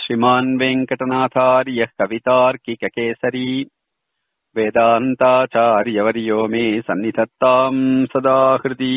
श्रीमान् वेङ्कटनाथार्यः कवितार्किककेसरी வேதாந்தாச்சாரியவரியோ மே சந்நிதத்தாம் சதா ஹிருதி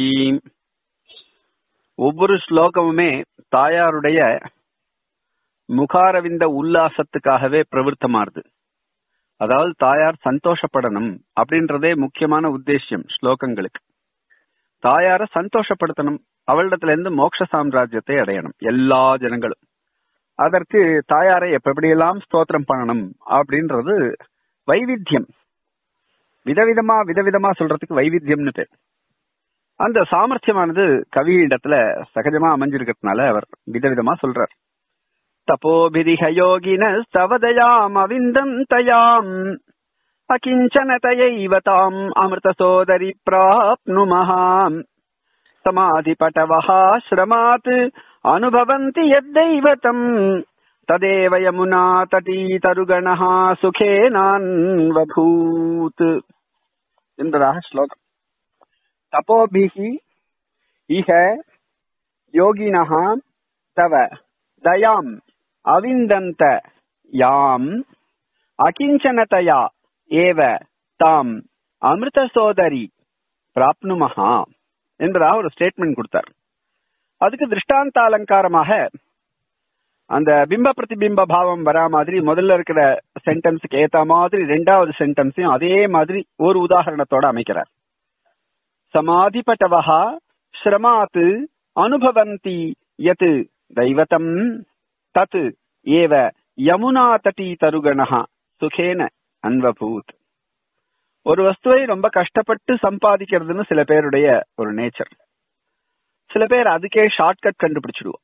ஒவ்வொரு ஸ்லோகமுமே தாயாருடைய முகாரவிந்த உல்லாசத்துக்காகவே பிரவருத்தமாறுது அதாவது தாயார் சந்தோஷப்படணும் அப்படின்றதே முக்கியமான உத்தேசியம் ஸ்லோகங்களுக்கு தாயார சந்தோஷப்படுத்தணும் அவளிடத்துல இருந்து மோட்ச சாம்ராஜ்யத்தை அடையணும் எல்லா ஜனங்களும் அதற்கு தாயாரை எப்படியெல்லாம் ஸ்தோத்திரம் பண்ணணும் அப்படின்றது வைவித்தியம் விதவிதமா விதவிதமா சொல்றதுக்கு வைவித்தியம்னு பேர் அந்த சாமர்த்தியமானது கவியிடத்துல சகஜமா அமைஞ்சிருக்கிறதுனால அவர் விதவிதமா சொல்றார் தபோபிரிஹ யோகின சவதயாம் அவிந்தம் தயாம் அகிஞ்சனதயைவ தாம் அமிர்த சோதரி பிராப்னுமஹாம் சமாதிபட்டவः श्रमात् அனுபவந்தி यद्दैवतम् तदेव यमुना तटीतरुगणः சுகேனான்வபூத் என்பதாக ஸ்லோகம் தபோபிஹி இஹ யோகினः தவ தயாம் அவிந்தந்த யாம் அகிஞ்சனதயா ஏவ தாம் அமிர்த சோதரி பிராப்னுமஹா என்பதாக ஒரு ஸ்டேட்மெண்ட் கொடுத்தார் அதுக்கு திருஷ்டாந்த அலங்காரமாக அந்த பிம்ப பிரதிபிம்ப பாவம் வரா மாதிரி முதல்ல இருக்கிற சென்டென்ஸுக்கு ஏத்த மாதிரி ரெண்டாவது சென்டென்ஸையும் அதே மாதிரி ஒரு உதாரணத்தோட அமைக்கிறார் சமாதிபட்டவஹா ஸ்ரமாத் அனுபவந்தி யத் தெய்வத்தம் தத் ஏவ யமுனா தட்டி தருகணஹா சுகேன அன்வபூத் ஒரு வஸ்துவை ரொம்ப கஷ்டப்பட்டு சம்பாதிக்கிறதுன்னு சில பேருடைய ஒரு நேச்சர் சில பேர் அதுக்கே ஷார்ட்கட் கண்டுபிடிச்சிடுவோம்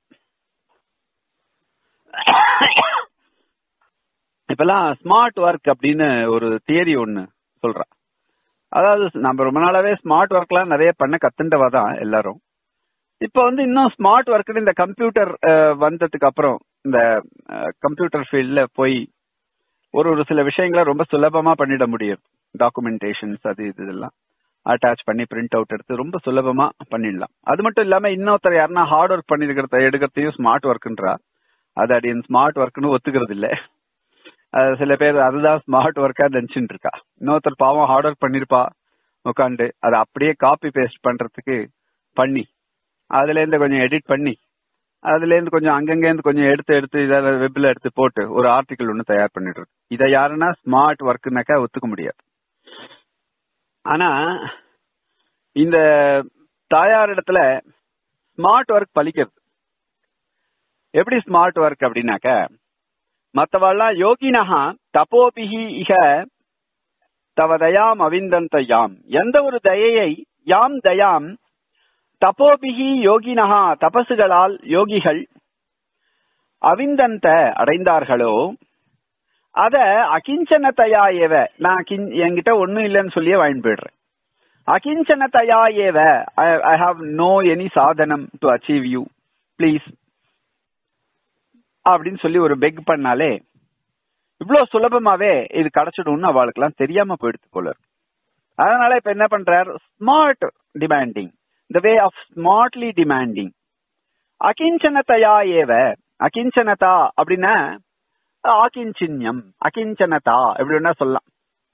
இப்பெல்லாம் ஸ்மார்ட் ஒர்க் அப்படின்னு ஒரு தியரி ஒண்ணு சொல்றா அதாவது நம்ம ரொம்ப நாளாவே ஸ்மார்ட் ஒர்க்லாம் நிறைய பண்ண கத்துண்டவா தான் எல்லாரும் இப்ப வந்து இன்னும் ஸ்மார்ட் ஒர்க் இந்த கம்ப்யூட்டர் வந்ததுக்கு அப்புறம் இந்த கம்ப்யூட்டர் ஃபீல்ட்ல போய் ஒரு ஒரு சில விஷயங்களை ரொம்ப சுலபமா பண்ணிட முடியும் டாக்குமெண்டேஷன்ஸ் அது இது இதெல்லாம் அட்டாச் பண்ணி பிரிண்ட் அவுட் எடுத்து ரொம்ப சுலபமா பண்ணிடலாம் அது மட்டும் இல்லாம இன்னொருத்தர் யாருன்னா ஹார்ட் ஒர்க் பண்ணிருக்கிறத எடுக்கிறதையும் ஸ்மார்ட் ஒர்க்ன்றா அது அடியன் ஸ்மார்ட் ஒர்க்னு ஒத்துக்கிறது இல்ல சில பேர் அதுதான் ஸ்மார்ட் ஒர்க்கா நினைச்சுட்டு இருக்கா இன்னொருத்தர் பாவம் ஹார்ட் ஒர்க் பண்ணிருப்பா உட்காந்து அதை அப்படியே காப்பி பேஸ்ட் பண்றதுக்கு பண்ணி அதுல இருந்து கொஞ்சம் எடிட் பண்ணி அதுல இருந்து கொஞ்சம் அங்கங்க இருந்து கொஞ்சம் எடுத்து எடுத்து இதில் வெப்ல எடுத்து போட்டு ஒரு ஆர்டிக்கல் ஒன்று தயார் பண்ணிடுறது இதை யாருன்னா ஸ்மார்ட் ஒர்க்குனாக்கா ஒத்துக்க முடியாது ஆனா இந்த தாயார் இடத்துல ஸ்மார்ட் ஒர்க் பலிக்கிறது எப்படி ஸ்மார்ட் ஒர்க் அப்படின்னாக்க மத்தவாள்லாம் யோகினஹா தபோபிஹி இக தவ தயாம் அவிந்தந்த யாம் எந்த ஒரு தயையை யாம் தயாம் தபோபிகி யோகினஹா தபசுகளால் யோகிகள் அவிந்தந்த அடைந்தார்களோ அத அகிஞ்சனத்தையா ஏவ நான் என்கிட்ட ஒண்ணும் இல்லைன்னு சொல்லியே வாங்கி போயிடுறேன் அகிஞ்சனத்தையா ஏவ ஐ ஹாவ் நோ எனி சாதனம் டு அச்சீவ் யூ ப்ளீஸ் அப்படின்னு சொல்லி ஒரு பெக் பண்ணாலே இவ்வளவு சுலபமாவே இது கிடைச்சிடும்னு அவளுக்கெல்லாம் தெரியாம போயிடுது போல அதனால இப்ப என்ன பண்றார் smart demanding the way of smartly demanding அகிஞ்சனத்தையா ஏவ அகிஞ்சனதா அப்படின்னா ஆகிஞ்சின்யம் அகிஞ்சனதா எப்படி வேணா சொல்லலாம்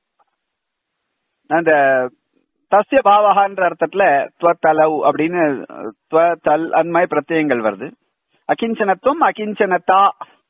அந்த தஸ்ய பாவகான்ற அர்த்தத்துல துவத்தலவ் அப்படின்னு துவத்தல் அன்மை பிரத்யங்கள் வருது அகிஞ்சனத்துவம் அகிஞ்சனத்தா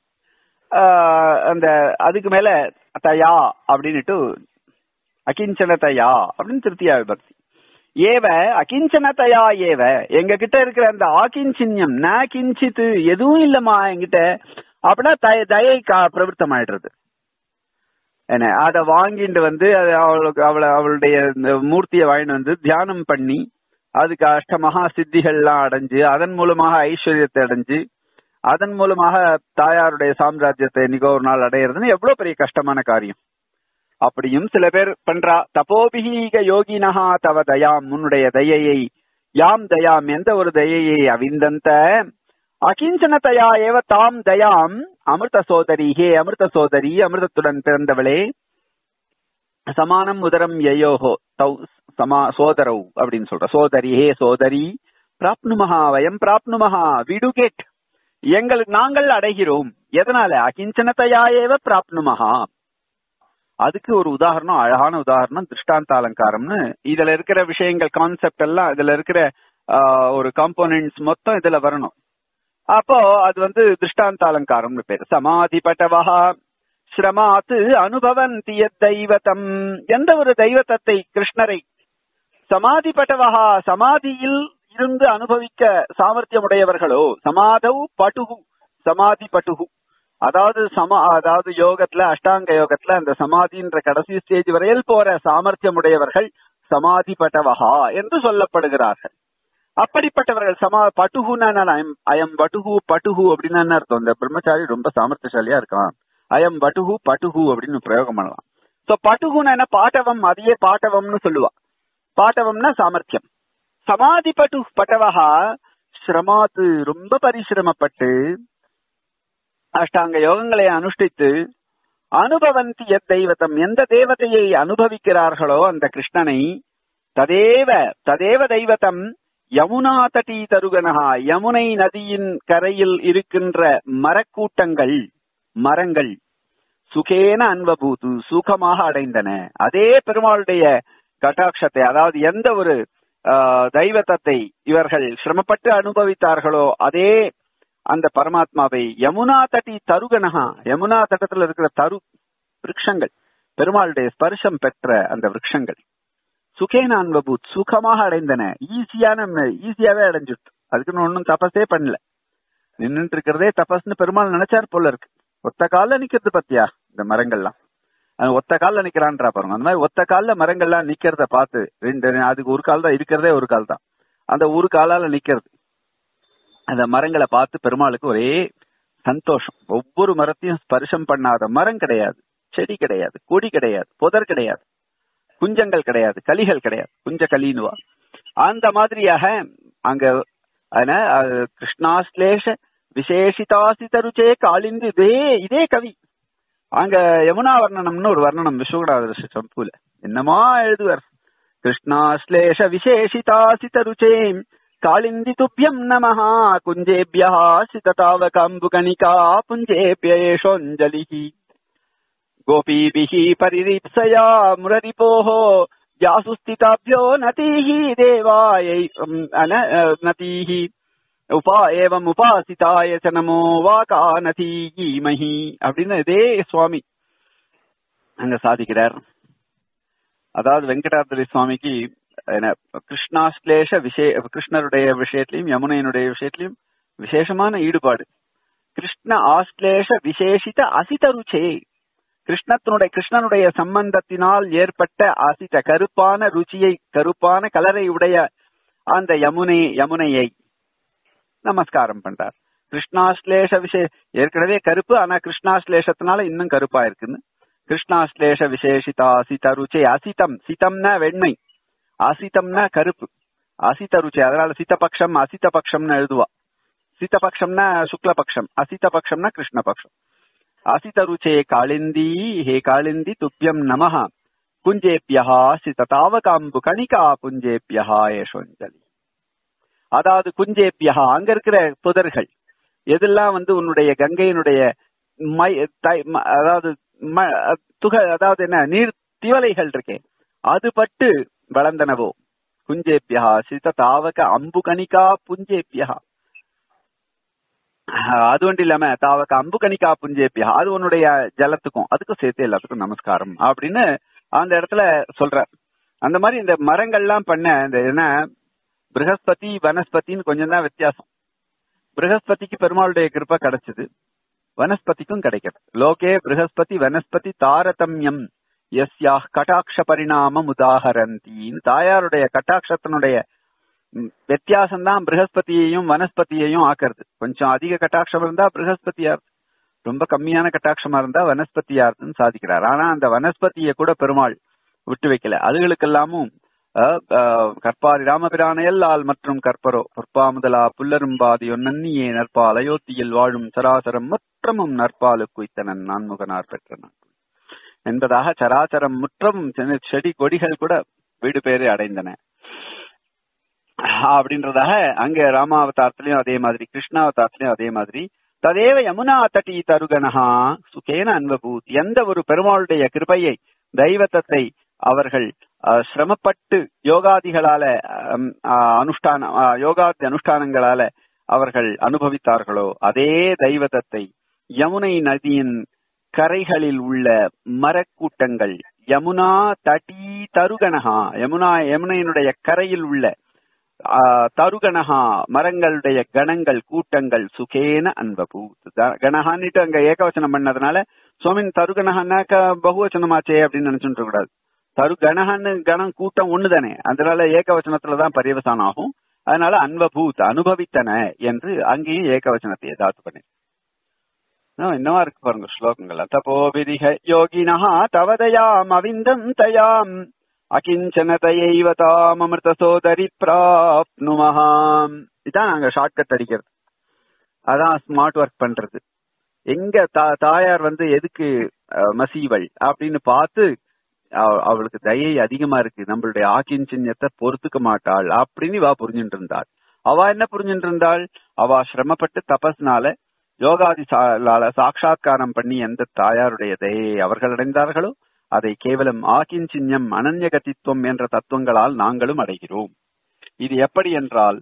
அந்த அதுக்கு மேல தயா அப்படின்னுட்டு அகிஞ்சனதயா அப்படின்னு திருப்தியா விபக்தி ஏவ அகிஞ்சனதையா ஏவ எங்க கிட்ட இருக்கிற அந்த ஆகிஞ்சின்யம் ந கிஞ்சித்து எதுவும் இல்லம்மா என்கிட்ட அப்படின்னா தய தயை பிரவருத்தம் ஆயிடுறது என்ன அதை வாங்கிட்டு வந்து அது அவளுக்கு அவளை அவளுடைய மூர்த்தியை வாங்கிட்டு வந்து தியானம் பண்ணி அதுக்கு அஷ்ட மகா சித்திகள்லாம் அடைஞ்சு அதன் மூலமாக ஐஸ்வர்யத்தை அடைஞ்சு அதன் மூலமாக தாயாருடைய சாம்ராஜ்யத்தை நிகோ ஒரு நாள் அடையிறதுன்னு எவ்வளவு பெரிய கஷ்டமான காரியம் அப்படியும் சில பேர் பண்றா தபோபிஹீக யோகினஹா தவ தயாம் உன்னுடைய தயையை யாம் தயாம் எந்த ஒரு தயையை அவிந்தந்த அகிஞ்சனதையா ஏவ தாம் தயாம் அமிர்த சோதரி ஹே அமிர்த சோதரி அமிர்தத்துடன் பிறந்தவளே சமானம் உதரம் யயோஹோ தௌ சமா சோதரவு அப்படின்னு சொல்ற சோதரி ஹே சோதரி பிராப்னுமஹா வயம் பிராப்னுமஹா விடு கெட் எங்களுக்கு நாங்கள் அடைகிறோம் எதனால அகிஞ்சனத்தையா ஏவ பிராப்னுமஹா அதுக்கு ஒரு உதாரணம் அழகான உதாரணம் திருஷ்டாந்த அலங்காரம்னு இதுல இருக்கிற விஷயங்கள் கான்செப்ட் எல்லாம் இதுல இருக்கிற ஆஹ், ஒரு காம்போனன்ட்ஸ் மொத்தம் இதுல வரணும் அப்போ அது வந்து திருஷ்டாந்த அலங்காரம்னு பேரு சமாதி பட்டவஹா ஸ்ரமாத்து அனுபவந்தி தெய்வத்தம் எந்த ஒரு தெய்வத்தத்தை கிருஷ்ணரை சமாதி பட்டவஹா சமாதியில் இருந்து அனுபவிக்க சாமர்த்தியமுடையவர்களோ சமாதவ் பட்டுகு சமாதி பட்டுகு அதாவது சம அதாவது யோகத்துல அஷ்டாங்க யோகத்துல அந்த சமாதின்ற கடைசி ஸ்டேஜ் வரையில் போற சாமர்த்தியமுடையவர்கள் சமாதி பட்டவஹா என்று சொல்லப்படுகிறார்கள் அப்படிப்பட்டவர்கள் சமா பட்டுகுன்னா என்ன? அயம் அயம் பட்டுகு பட்டுகு அப்படின்னு என்ன அர்த்தம் இந்த பிரம்மச்சாரி ரொம்ப சாமர்த்தியசாலியா இருக்கான் அயம் பட்டுகு பட்டுகு அப்படின்னு பிரயோகம் பண்ணலாம் சோ பட்டுகுன்னா என்ன பாட்டவம் அதையே பாட்டவம்னு சொல்லுவா பாட்டவம்னா சாமர்த்தியம் சமாதி பட்டு பட்டவஹா சிரமாத்து ரொம்ப பரிசிரமப்பட்டு அஷ்டாங்க யோகங்களை அனுஷ்டித்து அனுபவந்தி எத் தெய்வத்தம் எந்த தேவதையை அனுபவிக்கிறார்களோ அந்த கிருஷ்ணனை ததேவ ததேவ தெய்வத்தம் யமுனா தட்டி தருகனகா யமுனை நதியின் கரையில் இருக்கின்ற மரக்கூட்டங்கள் மரங்கள் சுகேன அன்பபூத்து சுகமாக அடைந்தன அதே பெருமாளுடைய கட்டாட்சத்தை அதாவது எந்த ஒரு ஆஹ், தெய்வத்தத்தை இவர்கள் சிரமப்பட்டு அனுபவித்தார்களோ அதே அந்த பரமாத்மாவை யமுனா தட்டி தருகனகா யமுனா தட்டத்தில் இருக்கிற தரு விருட்சங்கள் பெருமாளுடைய ஸ்பர்ஷம் பெற்ற அந்த விருட்சங்கள் சுகேன அன்பபூத் சுகமாக அடைந்தன ஈஸியான ஈஸியாவே அடைஞ்சிட்டு அதுக்குன்னு ஒன்னும் தபஸே பண்ணல நின்னுட்டு இருக்கிறதே தபஸ்னு பெருமாள் நினைச்சார் போல இருக்கு ஒத்த கால்ல நிக்கிறது பத்தியா இந்த மரங்கள்லாம் அது ஒத்த கால்ல நிக்கிறான்றா பாருங்க அந்த மாதிரி ஒத்த கால்ல மரங்கள்லாம் நிக்கிறத பார்த்து ரெண்டு அதுக்கு ஒரு கால் தான் இருக்கிறதே ஒரு கால் தான் அந்த ஒரு காலால நிக்கிறது அந்த மரங்களை பார்த்து பெருமாளுக்கு ஒரே சந்தோஷம் ஒவ்வொரு மரத்தையும் ஸ்பர்ஷம் பண்ணாத மரம் கிடையாது செடி கிடையாது கொடி கிடையாது புதர் கிடையாது குஞ்சங்கள் கிடையாது கலிகள் கிடையாது குஞ்ச கலின்னுவா அந்த மாதிரியாக அங்க ஆனா, அது கிருஷ்ணாஸ்லேஷ விசேஷிதாசித ருச்சே காளிந்து இதே இதே கவி அங்க யமுனா வர்ணனம்னு ஒரு வர்ணனம் விஸ்வகுடாத சம்புல என்னமா எழுதுவார் கிருஷ்ணாஸ்லேஷ விசேஷிதாசித ருச்சே காளிந்தி துப்பியம் நமஹ குஞ்சேபியா சிததாவகாம்புகணிகா புஞ்சேபியேஷோஞ்சலிஹி गोपीभिः परिरीप्सया मुररिपोः व्यासुस्थिताभ्यो नतीः देवायै अम्, अन अ, नतीः उपा एवम् உபாசிதாய ச நமோ வாகாநதீமஹி அப்படின்னு இதே சுவாமி அங்க சாதிக்கிறார் அதாவது வெங்கடாத்திரி சுவாமிக்கு என்ன, கிருஷ்ணாஸ்லேஷ விஷய கிருஷ்ணருடைய விஷயத்திலையும் யமுனையினுடைய விஷயத்திலையும் விசேஷமான ஈடுபாடு கிருஷ்ண ஆஸ்லேஷ விசேஷித அசித ருச்சே கிருஷ்ணத்தினுடைய கிருஷ்ணனுடைய சம்பந்தத்தினால் ஏற்பட்ட அசித கருப்பான ருச்சியை கருப்பான கலரை உடைய அந்த யமுனை யமுனையை நமஸ்காரம் பண்றார் கிருஷ்ணாஸ்லேஷ விஷய ஏற்கனவே கருப்பு ஆனா கிருஷ்ணாஸ்லேஷத்தினால இன்னும் கருப்பா இருக்குன்னு கிருஷ்ணாஸ்லேஷ விசேஷிதா அசித ருச்சை அசிதம் சிதம்னா வெண்மை அசிதம்னா கருப்பு அசித ருச்சி அதனால சித்தபக்ஷம் அசித பக்ஷம்னு எழுதுவா சித்தபக்ஷம்னா சுக்லபக்ஷம் அசித பக்ஷம்னா கிருஷ்ணபக்ஷம் அசித ருச்சே காளிந்தி ஹே காளிந்தி துப்பியம் நமஹ புஞ்சேபியா சிததாவகாம்பு கணிகா புஞ்சேபியா ஏஷோஞ்சலி அதாவது குஞ்சேபியா அங்க இருக்கிற புதர்கள் எதெல்லாம் வந்து உன்னுடைய கங்கையினுடைய மை தை- ம- அதாவது ம- துக அதாவது என்ன நீர் திவலைகள் இருக்கே அது பட்டு வளர்ந்தனவோ குஞ்சேபியா சித தாவக அம்பு கணிகா புஞ்சேபியா அது ஒன்றும் இல்லாம தாவக அம்பு கணிகா புஞ்சேபியா அது உன்னுடைய ஜலத்துக்கும் அதுக்கும் சேர்த்து எல்லாத்துக்கும் நமஸ்காரம் அப்படின்னு அந்த இடத்துல சொல்ற அந்த மாதிரி இந்த மரங்கள்லாம் பண்ண இந்த என்ன ப்ரஹஸ்பதி வனஸ்பதின்னு கொஞ்சம் தான் வித்தியாசம் ப்ரஹஸ்பதிக்கு பெருமாளுடைய கிருப்பை கிடைச்சது வனஸ்பதிக்கும் கிடைக்கிறது லோகே ப்ரஹஸ்பதி வனஸ்பதி தாரதமியம் எஸ்யா கட்டாட்ச பரிணாமம் உதாகரந்தின்னு தாயாருடைய கட்டாட்சத்தினுடைய வித்தியாசம் தான் ப்ரஹஸ்பதியையும் வனஸ்பதியையும் ஆக்குறது கொஞ்சம் அதிக கட்டாட்சம் இருந்தா ப்ரஹஸ்பதியா இருக்கு ரொம்ப கம்மியான கட்டாட்சமா இருந்தா வனஸ்பதியா இருக்குன்னு சாதிக்கிறார் ஆனா அந்த வனஸ்பதியை கூட பெருமாள் விட்டு வைக்கல அதுகளுக்கெல்லாமும் அஹ், அஹ், கற்பாரி ராமபிரானையல்லால் மற்றும் கற்பரோ பொற்பா முதலா புல்லரும்பாதி ஒன்னன்னியே நற்பால் அயோத்தியில் வாழும் சராசரம் முற்றமும் நற்பாலு குய்த்தனன் நான்முகனார் பெற்ற நாள் என்பதாக சராசரம் முற்றமும் செ- செடி கொடிகள் கூட வீடு பேரு அடைந்தன அப்படின்றதாக அங்க ராமாவதாரத்திலயும் அதே மாதிரி கிருஷ்ணாவதாரத்திலயும் அதே மாதிரி ததேவ யமுனா தட்டி தருகனஹா சுகேன அன்பபூத் எந்த ஒரு பெருமாளுடைய கிருபையை தெய்வத்தத்தை அவர்கள் அஹ், சிரமப்பட்டு யோகாதிகளால அம், அஹ், அனுஷ்டான அஹ், யோகாதி அனுஷ்டானங்களால அவர்கள் அனுபவித்தார்களோ அதே தெய்வத்தத்தை யமுனை நதியின் கரைகளில் உள்ள மரக்கூட்டங்கள் யமுனா தடி தருகனஹா யமுனா யமுனையினுடைய கரையில் உள்ள ஆ, தருகணஹா மரங்களுடைய கணங்கள் கூட்டங்கள் சுகேன அன்பபூ கணஹான்னுட்டு அங்க ஏகவச்சனம் பண்ணதுனால சுவாமின் தருகணஹான்னாக்க பகுவச்சனமாச்சே அப்படின்னு நினைச்சுட்டு கூடாது தரு கணஹான்னு கணம் கூட்டம் ஒண்ணுதானே அதனால ஏகவச்சனத்துலதான் பரியவசானம் ஆகும் அதனால அன்பபூத் அனுபவித்தன என்று அங்கேயும் ஏகவச்சனத்தை ஏதாவது பண்ணி என்னவா இருக்கு பாருங்க ஸ்லோகங்கள் தபோபிதிக யோகினஹா தவதயாம் அவிந்தம் தயாம் அகிஞ்சன தயைவ தாம் அமிர்த சோதரி பிராப்னுமஹாம் இதான் நாங்க ஷார்ட்கட் அடிக்கிறது அதான் ஸ்மார்ட் ஒர்க் பண்றது எங்க தா- தாயார் வந்து எதுக்கு அஹ், மசீவள் அப்படின்னு பார்த்து அவ- அவளுக்கு தயை அதிகமா இருக்கு நம்மளுடைய ஆக்கிஞ்சின்யத்தை பொறுத்துக்க மாட்டாள் அப்படின்னு இவா புரிஞ்சுட்டு இருந்தாள் அவ என்ன புரிஞ்சுட்டு இருந்தாள் அவ சிரமப்பட்டு தபஸ்னால யோகாதி சா- சாட்சாத்காரம் பண்ணி எந்த தாயாருடைய தயையை அவர்கள் அடைந்தார்களோ அதை கேவலம் ஆகிஞ்சின்யம் அனன்யகதித்துவம் என்ற தத்துவங்களால் நாங்களும் அடைகிறோம் இது எப்படி என்றால்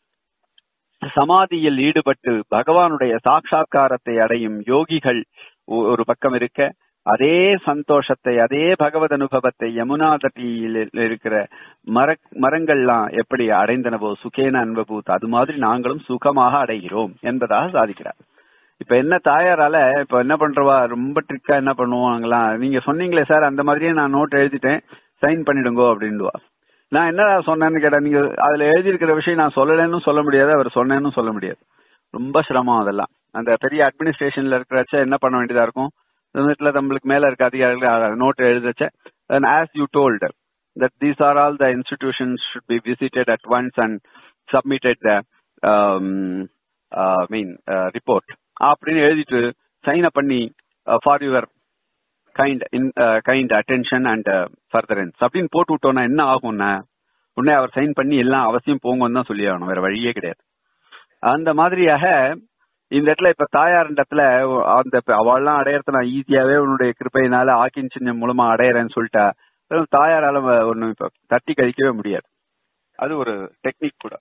சமாதியில் ஈடுபட்டு பகவானுடைய சாட்சாத்காரத்தை அடையும் யோகிகள் ஒ- ஒரு பக்கம் இருக்க அதே சந்தோஷத்தை அதே பகவத் அனுபவத்தை யமுனா தட்டியில் இருக்கிற மர மரங்கள்லாம் எப்படி அடைந்தனவோ சுகேன அன்பபூத் அது மாதிரி நாங்களும் சுகமாக அடைகிறோம் என்பதாக சாதிக்கிறார் இப்ப என்ன தாயாரால இப்ப என்ன பண்றவா ரொம்ப ட்ரிக்கா என்ன பண்ணுவாங்களாம் நீங்க சொன்னீங்களே சார் அந்த மாதிரியே நான் நோட் எழுதிட்டேன் சைன் பண்ணிடுங்கோ அப்படின்டுவா நான் என்ன சொன்னேன்னு கேட்டா நீங்க அதுல எழுதியிருக்கிற விஷயம் நான் சொல்லலைன்னு சொல்ல முடியாது அவர் சொன்னேன்னு சொல்ல முடியாது ரொம்ப சிரமம் அதெல்லாம் அந்த பெரிய அட்மினிஸ்ட்ரேஷன்ல இருக்கிறச்ச என்ன பண்ண வேண்டியதா இருக்கும் வீட்டுல நம்மளுக்கு மேல இருக்க அதிகாரிகள் நோட் எழுதச்ச as you told that these are all the institutions should be visited at once and submitted the um, uh, I mean uh, report அப்படின்னு எழுதிட்டு சைன் அப் பண்ணி for your kind in kind attention and furtherance அப்படின்னு போட்டு விட்டோம்னா என்ன ஆகும்னா உடனே அவர் sign பண்ணி எல்லாம் அவசியம் போங்கன்னு தான் சொல்லி ஆகணும் வேற வழியே கிடையாது அந்த மாதிரியாக இந்த இடத்துல இப்ப தாயார் இடத்துல அந்த அவள்லாம் அடையறத நான் ஈஸியாவே உன்னுடைய கிருப்பையினால ஆக்கின் சின்னம் மூலமா அடையறேன்னு சொல்லிட்டா வெறும் தாயாரால ஒண்ணு இப்ப தட்டி கழிக்கவே முடியாது அது ஒரு டெக்னிக் கூட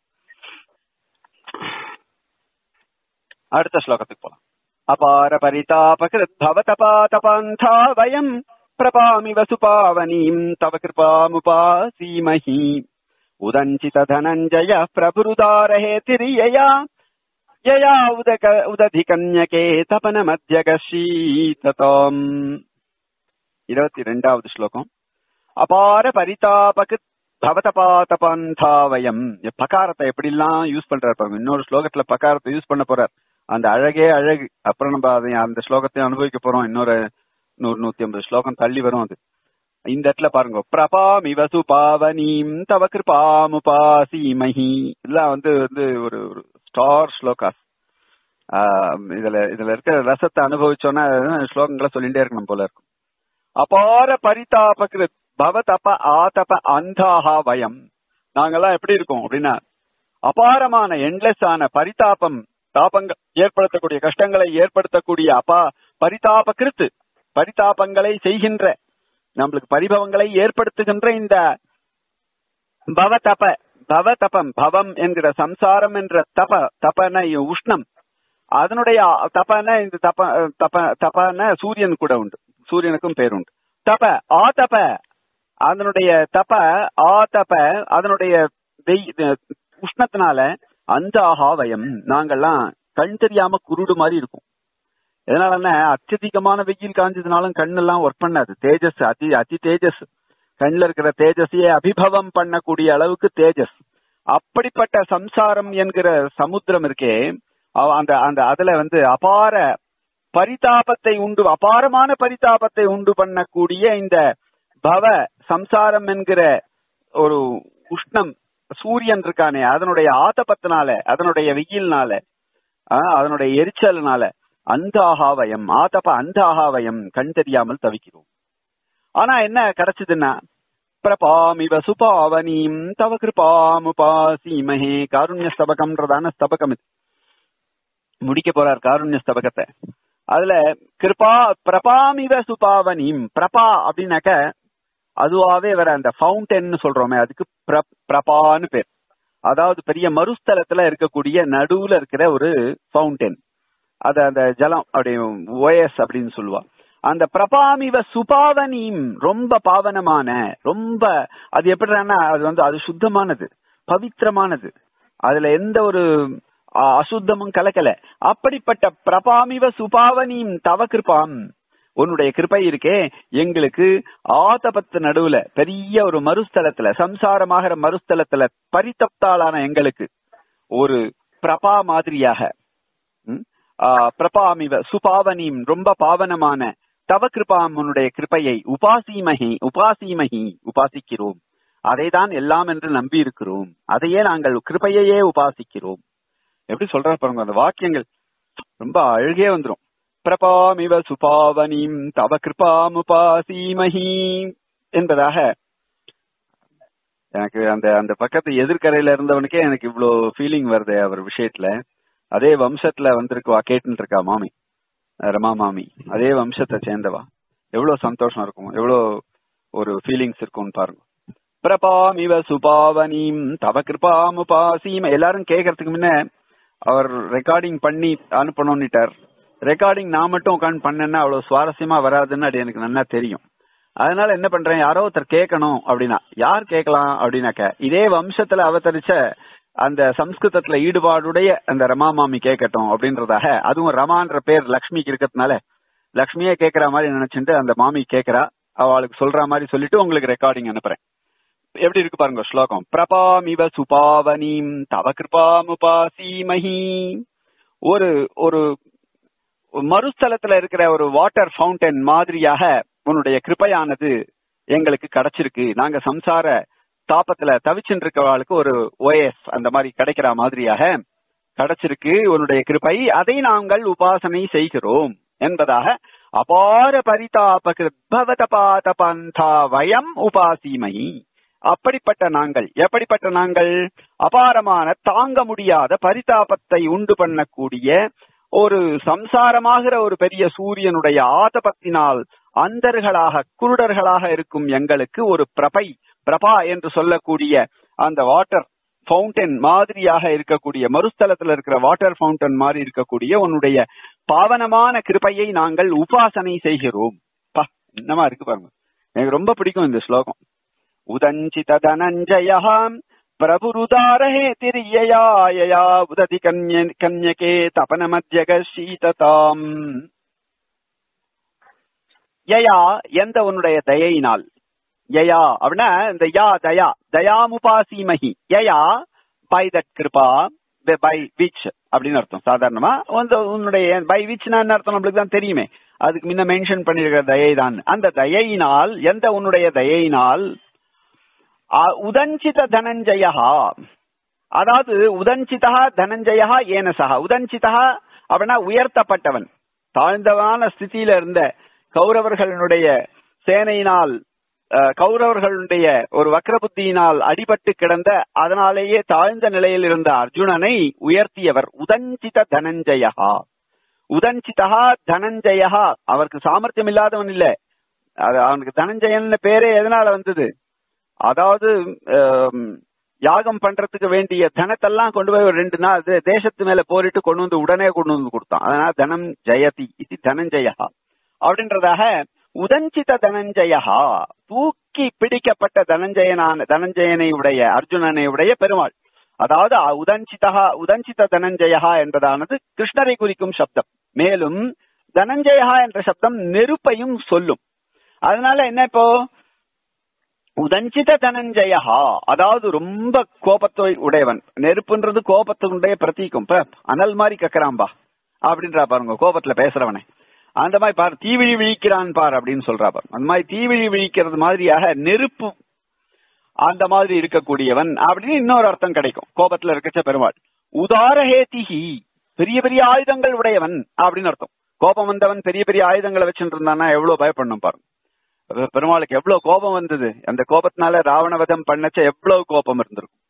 அடுத்த ஸ்லோகத்துக்கு போலாம் அபார பரிதாபகிருத் பவதபாதபாந்தா வயம் பிரபாமி வசுபாவனீம் தவ கிருபாமுபாசீமஹி உதஞ்சித தனஞ்சய பிரபுருதாரஹே திரியயா யயா உதக உததி கன்யகே தபன மத்தியகீததாம் இருபத்தி ரெண்டாவது ஸ்லோகம் அபார பரிதாபகு பவதபாதபந்தாவயம் பகாரத்தை எப்படிலாம் யூஸ் பண்றாரு பாருங்க இன்னொரு ஸ்லோகத்துல பகாரத்தை யூஸ் பண்ண போறார் அந்த அழகே அழகு அப்புறம் நம்ம அதை அந்த ஸ்லோகத்தையும் அனுபவிக்க போறோம் இன்னொரு நூறு நூத்தி ஐம்பது ஸ்லோகம் தள்ளி வரும் அது இந்த இடத்துல பாருங்க பிரபாமி வசு பாவனீம் தவ கிருபாமுபாசீமஹி இதெல்லாம் வந்து வந்து ஒரு ஒரு ஸ்டார் ஸ்லோகாஸ் இதுல இதுல இருக்கிற ரசத்தை அனுபவிச்சோன்னா ஸ்லோகங்களை சொல்லிட்டே இருக்கணும் போல இருக்கும் அபார பரிதாபகிருத் பவதப ஆதப அந்தாஹா வயம் நாங்கெல்லாம் எப்படி இருக்கோம் அப்படின்னா அபாரமான என்லெஸ் ஆன பரிதாபம் தாபங்கள் ஏற்படுத்தக்கூடிய கஷ்டங்களை ஏற்படுத்தக்கூடிய அப்பா பரிதாப கிருத்து பரிதாபங்களை செய்கின்ற நம்மளுக்கு பரிபவங்களை ஏற்படுத்துகின்ற இந்த பவதப பவதபம் பவம் என்கிற சம்சாரம் என்ற தப தபன உஷ்ணம் அதனுடைய தபன இந்த தப தப தபன சூரியன் கூட உண்டு சூரியனுக்கும் பேர் உண்டு தப ஆதப அதனுடைய தப ஆதப அதனுடைய வெய் உஷ்ணத்தினால அந்த ஆகாவயம் நாங்கெல்லாம் கண் தெரியாம குருடு மாதிரி இருக்கும் எதனாலன்னா அத்தியதிகமான வெயில் காஞ்சதுனாலும் கண்ணெல்லாம் ஒர்க் பண்ணாது தேஜஸ் அதி அதி தேஜஸ் கண்ணுல இருக்கிற தேஜஸையே அபிபவம் பண்ணக்கூடிய அளவுக்கு தேஜஸ் அப்படிப்பட்ட சம்சாரம் என்கிற சமுத்திரம் இருக்கே அந்த அந்த அதுல வந்து அபார பரிதாபத்தை உண்டு அபாரமான பரிதாபத்தை உண்டு பண்ணக்கூடிய இந்த பவ சம்சாரம் என்கிற ஒரு உஷ்ணம் சூரியன் இருக்கானே அதனுடைய ஆதபத்தினால அதனுடைய வெயில்னால அதனுடைய எரிச்சல்னால அந்த ஆகாவயம் ஆதப அந்த ஆகாவயம் கண் தெரியாமல் தவிக்கிறோம் ஆனா என்ன கிடைச்சதுன்னா பிரபாமிவ சுபாவனீம் தவ கிருபாமுபாசீமஹே காருண்ய ஸ்தபகம்ன்றதான ஸ்தபகம் இது முடிக்க போறார் காருண்ய ஸ்தபகத்தை அதுல கிருபா பிரபாமிவ சுபாவனிம் பிரபா அப்படின்னாக்க அதுவாவே வர அந்த ஃபவுண்டன் சொல்றோமே அதுக்கு பிர- பிரபான்னு பேர் அதாவது பெரிய மறுஸ்தலத்துல இருக்கக்கூடிய நடுவுல இருக்கிற ஒரு ஃபவுண்டன் அத அந்த ஜலம் அப்படி ஓஎஸ் அப்படின்னு சொல்லுவா அந்த பிரபாமிவ சுபாவனியும் ரொம்ப பாவனமான ரொம்ப அது எப்படின்னா அது வந்து அது சுத்தமானது பவித்திரமானது அதுல எந்த ஒரு அ, அசுத்தமும் கலக்கல அப்படிப்பட்ட பிரபாமிவ சுபாவனியும் தவ கிருபாம் உன்னுடைய கிருபை இருக்கே எங்களுக்கு ஆதபத்து நடுவுல பெரிய ஒரு மறுஸ்தலத்துல சம்சாரமாகிற மறுஸ்தலத்துல பரித்தப்தாளான எங்களுக்கு ஒரு பிரபா மாதிரியாக ம், ஆ, பிரபாமிவ சுபாவனியும் ரொம்ப பாவனமான தவ கிருபாம் உன்னுடைய கிருபையை உபாசீமகி உபாசீமகி உபாசிக்கிறோம் அதைதான் எல்லாம் என்று நம்பி இருக்கிறோம் அதையே நாங்கள் கிருபையையே உபாசிக்கிறோம் எப்படி சொல்றாரு பாருங்க அந்த வாக்கியங்கள் ரொம்ப அழுகே வந்துரும் பிரபாமிவ சுபாவனிம் தவ கிருபாம் உபாசீமஹி என்பதாக எனக்கு அந்த அந்த பக்கத்து எதிர்கரையில இருந்தவனுக்கே எனக்கு இவ்ளோ ஃபீலிங் வருது அவர் விஷயத்துல அதே வம்சத்துல வந்திருக்குவா கேட்டுன்னு இருக்கா மாமி ரமா மாமி அதே வம்சத்தை சேர்ந்தவா எவ்வளவு சந்தோஷம் இருக்கும் எவ்வளவு ஒரு ஃபீலிங்ஸ் இருக்கும்னு பாருங்க பிரபாமிவ சுபாவனீம் தவ கிருபாம் உபாசீம எல்லாரும் கேட்கறதுக்கு முன்ன அவர் ரெக்கார்டிங் பண்ணி அனுப்பணும்னுட்டார் ரெக்கார்டிங் நான் மட்டும் உட்காந்து பண்ணேன்னா அவ்வளவு சுவாரஸ்யமா வராதுன்னு அது எனக்கு நல்லா தெரியும் அதனால என்ன பண்றேன் யாரோ ஒருத்தர் கேட்கணும் அப்படின்னா யார் கேட்கலாம் அப்படின்னாக்க இதே வம்சத்துல அவதரிச்ச அந்த சம்ஸ்கிருதத்துல ஈடுபாடுடைய அந்த ரமா மாமி கேட்கட்டும் அப்படின்றதாக அதுவும் ரமான்ற பேர் லக்ஷ்மிக்கு இருக்கிறதுனால லக்ஷ்மியே கேட்கற மாதிரி நினைச்சுட்டு அந்த மாமி கேட்கறா அவளுக்கு சொல்ற மாதிரி சொல்லிட்டு உங்களுக்கு ரெக்கார்டிங் அனுப்புறேன் எப்படி இருக்கு பாருங்க ஸ்லோகம் பிரபாமிவ சுபாவனீம் தவ கிருபாமுபாசீமஹி ஒரு ஒரு மறுஸ்தலத்துல இருக்கிற ஒரு வாட்டர் ஃபவுண்டன் மாதிரியாக உன்னுடைய கிருபையானது எங்களுக்கு கிடைச்சிருக்கு நாங்க சம்சார தாபத்துல தவிச்சுட்டு இருக்கவாளுக்கு ஒரு ஓஎஸ் அந்த மாதிரி கிடைக்கிற மாதிரியாக கிடைச்சிருக்கு உன்னுடைய கிருபை அதை நாங்கள் உபாசனை செய்கிறோம் என்பதாக அபார பரிதாப கிருத்பவத பாத பந்தா வயம் உபாசிமயி அப்படிப்பட்ட நாங்கள் எப்படிப்பட்ட நாங்கள் அபாரமான தாங்க முடியாத பரிதாபத்தை உண்டு பண்ணக்கூடிய ஒரு சம்சாரமாகிற ஒரு பெரிய சூரியனுடைய ஆதபத்தினால் அந்தர்களாக குருடர்களாக இருக்கும் எங்களுக்கு ஒரு பிரபை பிரபா என்று சொல்லக்கூடிய அந்த வாட்டர் ஃபவுண்டன் மாதிரியாக இருக்கக்கூடிய மறுஸ்தலத்துல இருக்கிற வாட்டர் ஃபவுண்டன் மாதிரி இருக்கக்கூடிய உன்னுடைய பாவனமான கிருபையை நாங்கள் உபாசனை செய்கிறோம் பா என்னமா இருக்கு பாருங்க எனக்கு ரொம்ப பிடிக்கும் இந்த ஸ்லோகம் உதஞ்சித தனஞ்சயா பிரபுருதாரஹே திரியயா உததி கன்ய கன்யகே தபன மத்தியக சீததாம் யயா எந்த உன்னுடைய தயையினால் யயா அப்படின்னா இந்த யா தயா தயாமுபாசீமஹி யயா பை தட் கிருபா பை விச் அப்படின்னு அர்த்தம் சாதாரணமா வந்து உன்னுடைய பை விச்னா என்ன அர்த்தம் நம்மளுக்கு தான் தெரியுமே அதுக்கு முன்ன மென்ஷன் பண்ணிருக்கிற தயை தான் அந்த தயையினால் எந்த உன்னுடைய தயையினால் அ- உதஞ்சித தனஞ்சயா அதாவது உதஞ்சிதா தனஞ்சயா ஏனசா உதஞ்சிதா அப்படின்னா உயர்த்தப்பட்டவன் தாழ்ந்தவான ஸ்திதியில இருந்த கௌரவர்களுடைய சேனையினால் அஹ், கௌரவர்களுடைய ஒரு வக்ரபுத்தியினால் அடிபட்டு கிடந்த அதனாலேயே தாழ்ந்த நிலையில் இருந்த அர்ஜுனனை உயர்த்தியவர் உதஞ்சித தனஞ்சயா உதஞ்சிதா தனஞ்சயா அவருக்கு சாமர்த்தியம் இல்லாதவன் இல்ல அது அவனுக்கு தனஞ்சயன் பேரே எதனால வந்தது அதாவது ஆம், யாகம் பண்றதுக்கு வேண்டிய தனத்தெல்லாம் கொண்டு போய் ஒரு ரெண்டு நாள் தே- தேசத்து மேல போரிட்டு கொண்டு வந்து உடனே கொண்டு வந்து கொடுத்தான் அதனால தனம் ஜெயதி இது தனஞ்சயா அப்படின்றதாக உதஞ்சித தனஞ்சயா தூக்கி பிடிக்கப்பட்ட தனஞ்சயனான தனஞ்சயனை உடைய அர்ஜுனனை உடைய பெருமாள் அதாவது அ- உதஞ்சிதா உதஞ்சித தனஞ்சயா என்பதானது கிருஷ்ணரை குறிக்கும் சப்தம் மேலும் தனஞ்சயா என்ற சப்தம் நெருப்பையும் சொல்லும் அதனால என்ன இப்போ உதஞ்சித தனஞ்சயா அதாவது ரொம்ப கோபத்தை உடையவன் நெருப்புன்றது கோபத்துடைய பிரதீகம் இப்ப அனல் மாதிரி கக்கறான்பா அப்படின்றா பாருங்க கோபத்துல பேசுறவனே அந்த மாதிரி பாரு தீவிழி விழிக்கிறான் பார் அப்படின்னு சொல்றா பாருங்க அந்த மாதிரி தீவிழி விழிக்கிறது மாதிரியாக நெருப்பு அந்த மாதிரி இருக்கக்கூடியவன் அப்படின்னு இன்னொரு அர்த்தம் கிடைக்கும் கோபத்துல இருக்கச்ச பெருமாள் உதாரஹேதிஹி பெரிய பெரிய ஆயுதங்கள் உடையவன் அப்படின்னு அர்த்தம் கோபம் வந்தவன் பெரிய பெரிய ஆயுதங்களை வச்சுட்டு இருந்தானா எவ்வளவு பயப்படணும் பாருங்க பெ- பெருமாளுக்கு எவ்வளவு கோபம் வந்தது அந்த கோபத்தினால ராவணவதம் பண்ணச்ச எவ்வளவு கோபம் இருந்திருக்கும்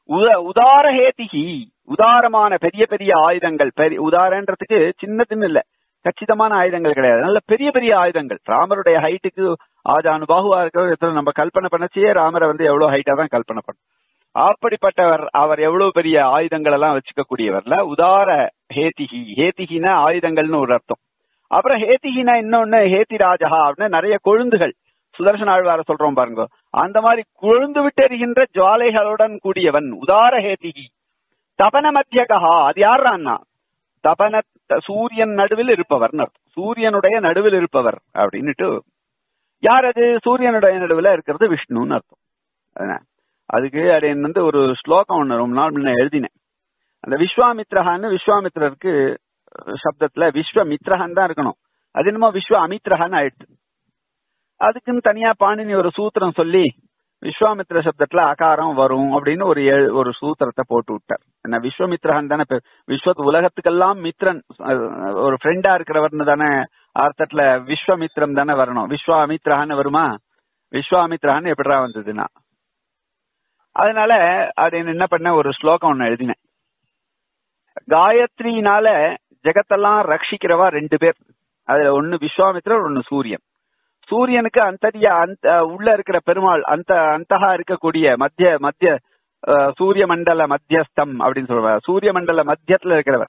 உத உதார ஹேதிகி உதாரமான பெரிய பெரிய ஆயுதங்கள் பெரிய உதாரன்றதுக்கு சின்னதுன்னு இல்ல கச்சிதமான ஆயுதங்கள் கிடையாது நல்ல பெரிய பெரிய ஆயுதங்கள் ராமருடைய ஹைட்டுக்கு ஆஜானு பாகுவா இருக்கிற நம்ம கல்பனை பண்ணச்சே ராமரை வந்து எவ்வளவு ஹைட்டா தான் கல்பனை பண்ணும் அப்படிப்பட்டவர் அவர் எவ்வளவு பெரிய ஆயுதங்கள் எல்லாம் வச்சுக்க கூடியவர்ல உதார ஹேதிகி ஹேதிகினா ஆயுதங்கள்னு ஒரு அர்த்தம் அப்புறம் ஹேதிகினா இன்னொன்னு ஹேதி ராஜா அப்படின்னு நிறைய கொழுந்துகள் சுதர்சன ஆழ்வார சொல்றோம் பாருங்க அந்த மாதிரி கொழுந்து விட்டெறிகின்ற ஜுவாலைகளுடன் கூடியவன் உதார ஹேதிகி தபன மத்தியகா அது யாருன்னா தபன சூரியன் நடுவில் இருப்பவர் சூரியனுடைய நடுவில் இருப்பவர் அப்படின்னுட்டு யார் அது சூரியனுடைய நடுவில் இருக்கிறது விஷ்ணுன்னு அர்த்தம் அதுக்கு அது வந்து ஒரு ஸ்லோகம் ஒண்ணு ரொம்ப நாள் முன்ன எழுதினேன் அந்த விஸ்வாமித்ரஹான்னு விஸ்வாமித்ரருக்கு சப்தத்துல விஸ்வமித்ரஹான் தான் இருக்கணும் அது என்னமோ விஸ்வ அமித்ரஹான்னு ஆயிடுச்சு அதுக்குன்னு தனியா பாணினி ஒரு சூத்திரம் சொல்லி விஸ்வாமித்ர சப்தத்துல அகாரம் வரும் அப்படின்னு ஒரு ஒரு சூத்திரத்தை போட்டு விட்டார் என்ன விஸ்வமித்ரஹன் தானே விஸ்வ உலகத்துக்கெல்லாம் மித்ரன் ஒரு ஃப்ரெண்டா இருக்கிறவர்னு தானே அர்த்தத்துல விஸ்வமித்ரம் தானே வரணும் விஸ்வாமித்ரஹான்னு வருமா விஸ்வாமித்ரஹான்னு எப்படிடா வந்ததுன்னா அதனால அது என்ன பண்ண ஒரு ஸ்லோகம் ஒண்ணு எழுதினேன் காயத்ரினால ஜெகத்தெல்லாம் ரட்சிக்கிறவா ரெண்டு பேர் அதுல ஒன்னு விஸ்வாமித்ரர் ஒன்னு சூரியன் சூரியனுக்கு அந்தரியா அந்த உள்ள இருக்கிற பெருமாள் அந்த அந்தகா இருக்கக்கூடிய மத்திய மத்திய சூரிய மண்டல மத்தியஸ்தம் அப்படின்னு சொல்லுவார் சூரிய மண்டல மத்தியத்துல இருக்கிறவர்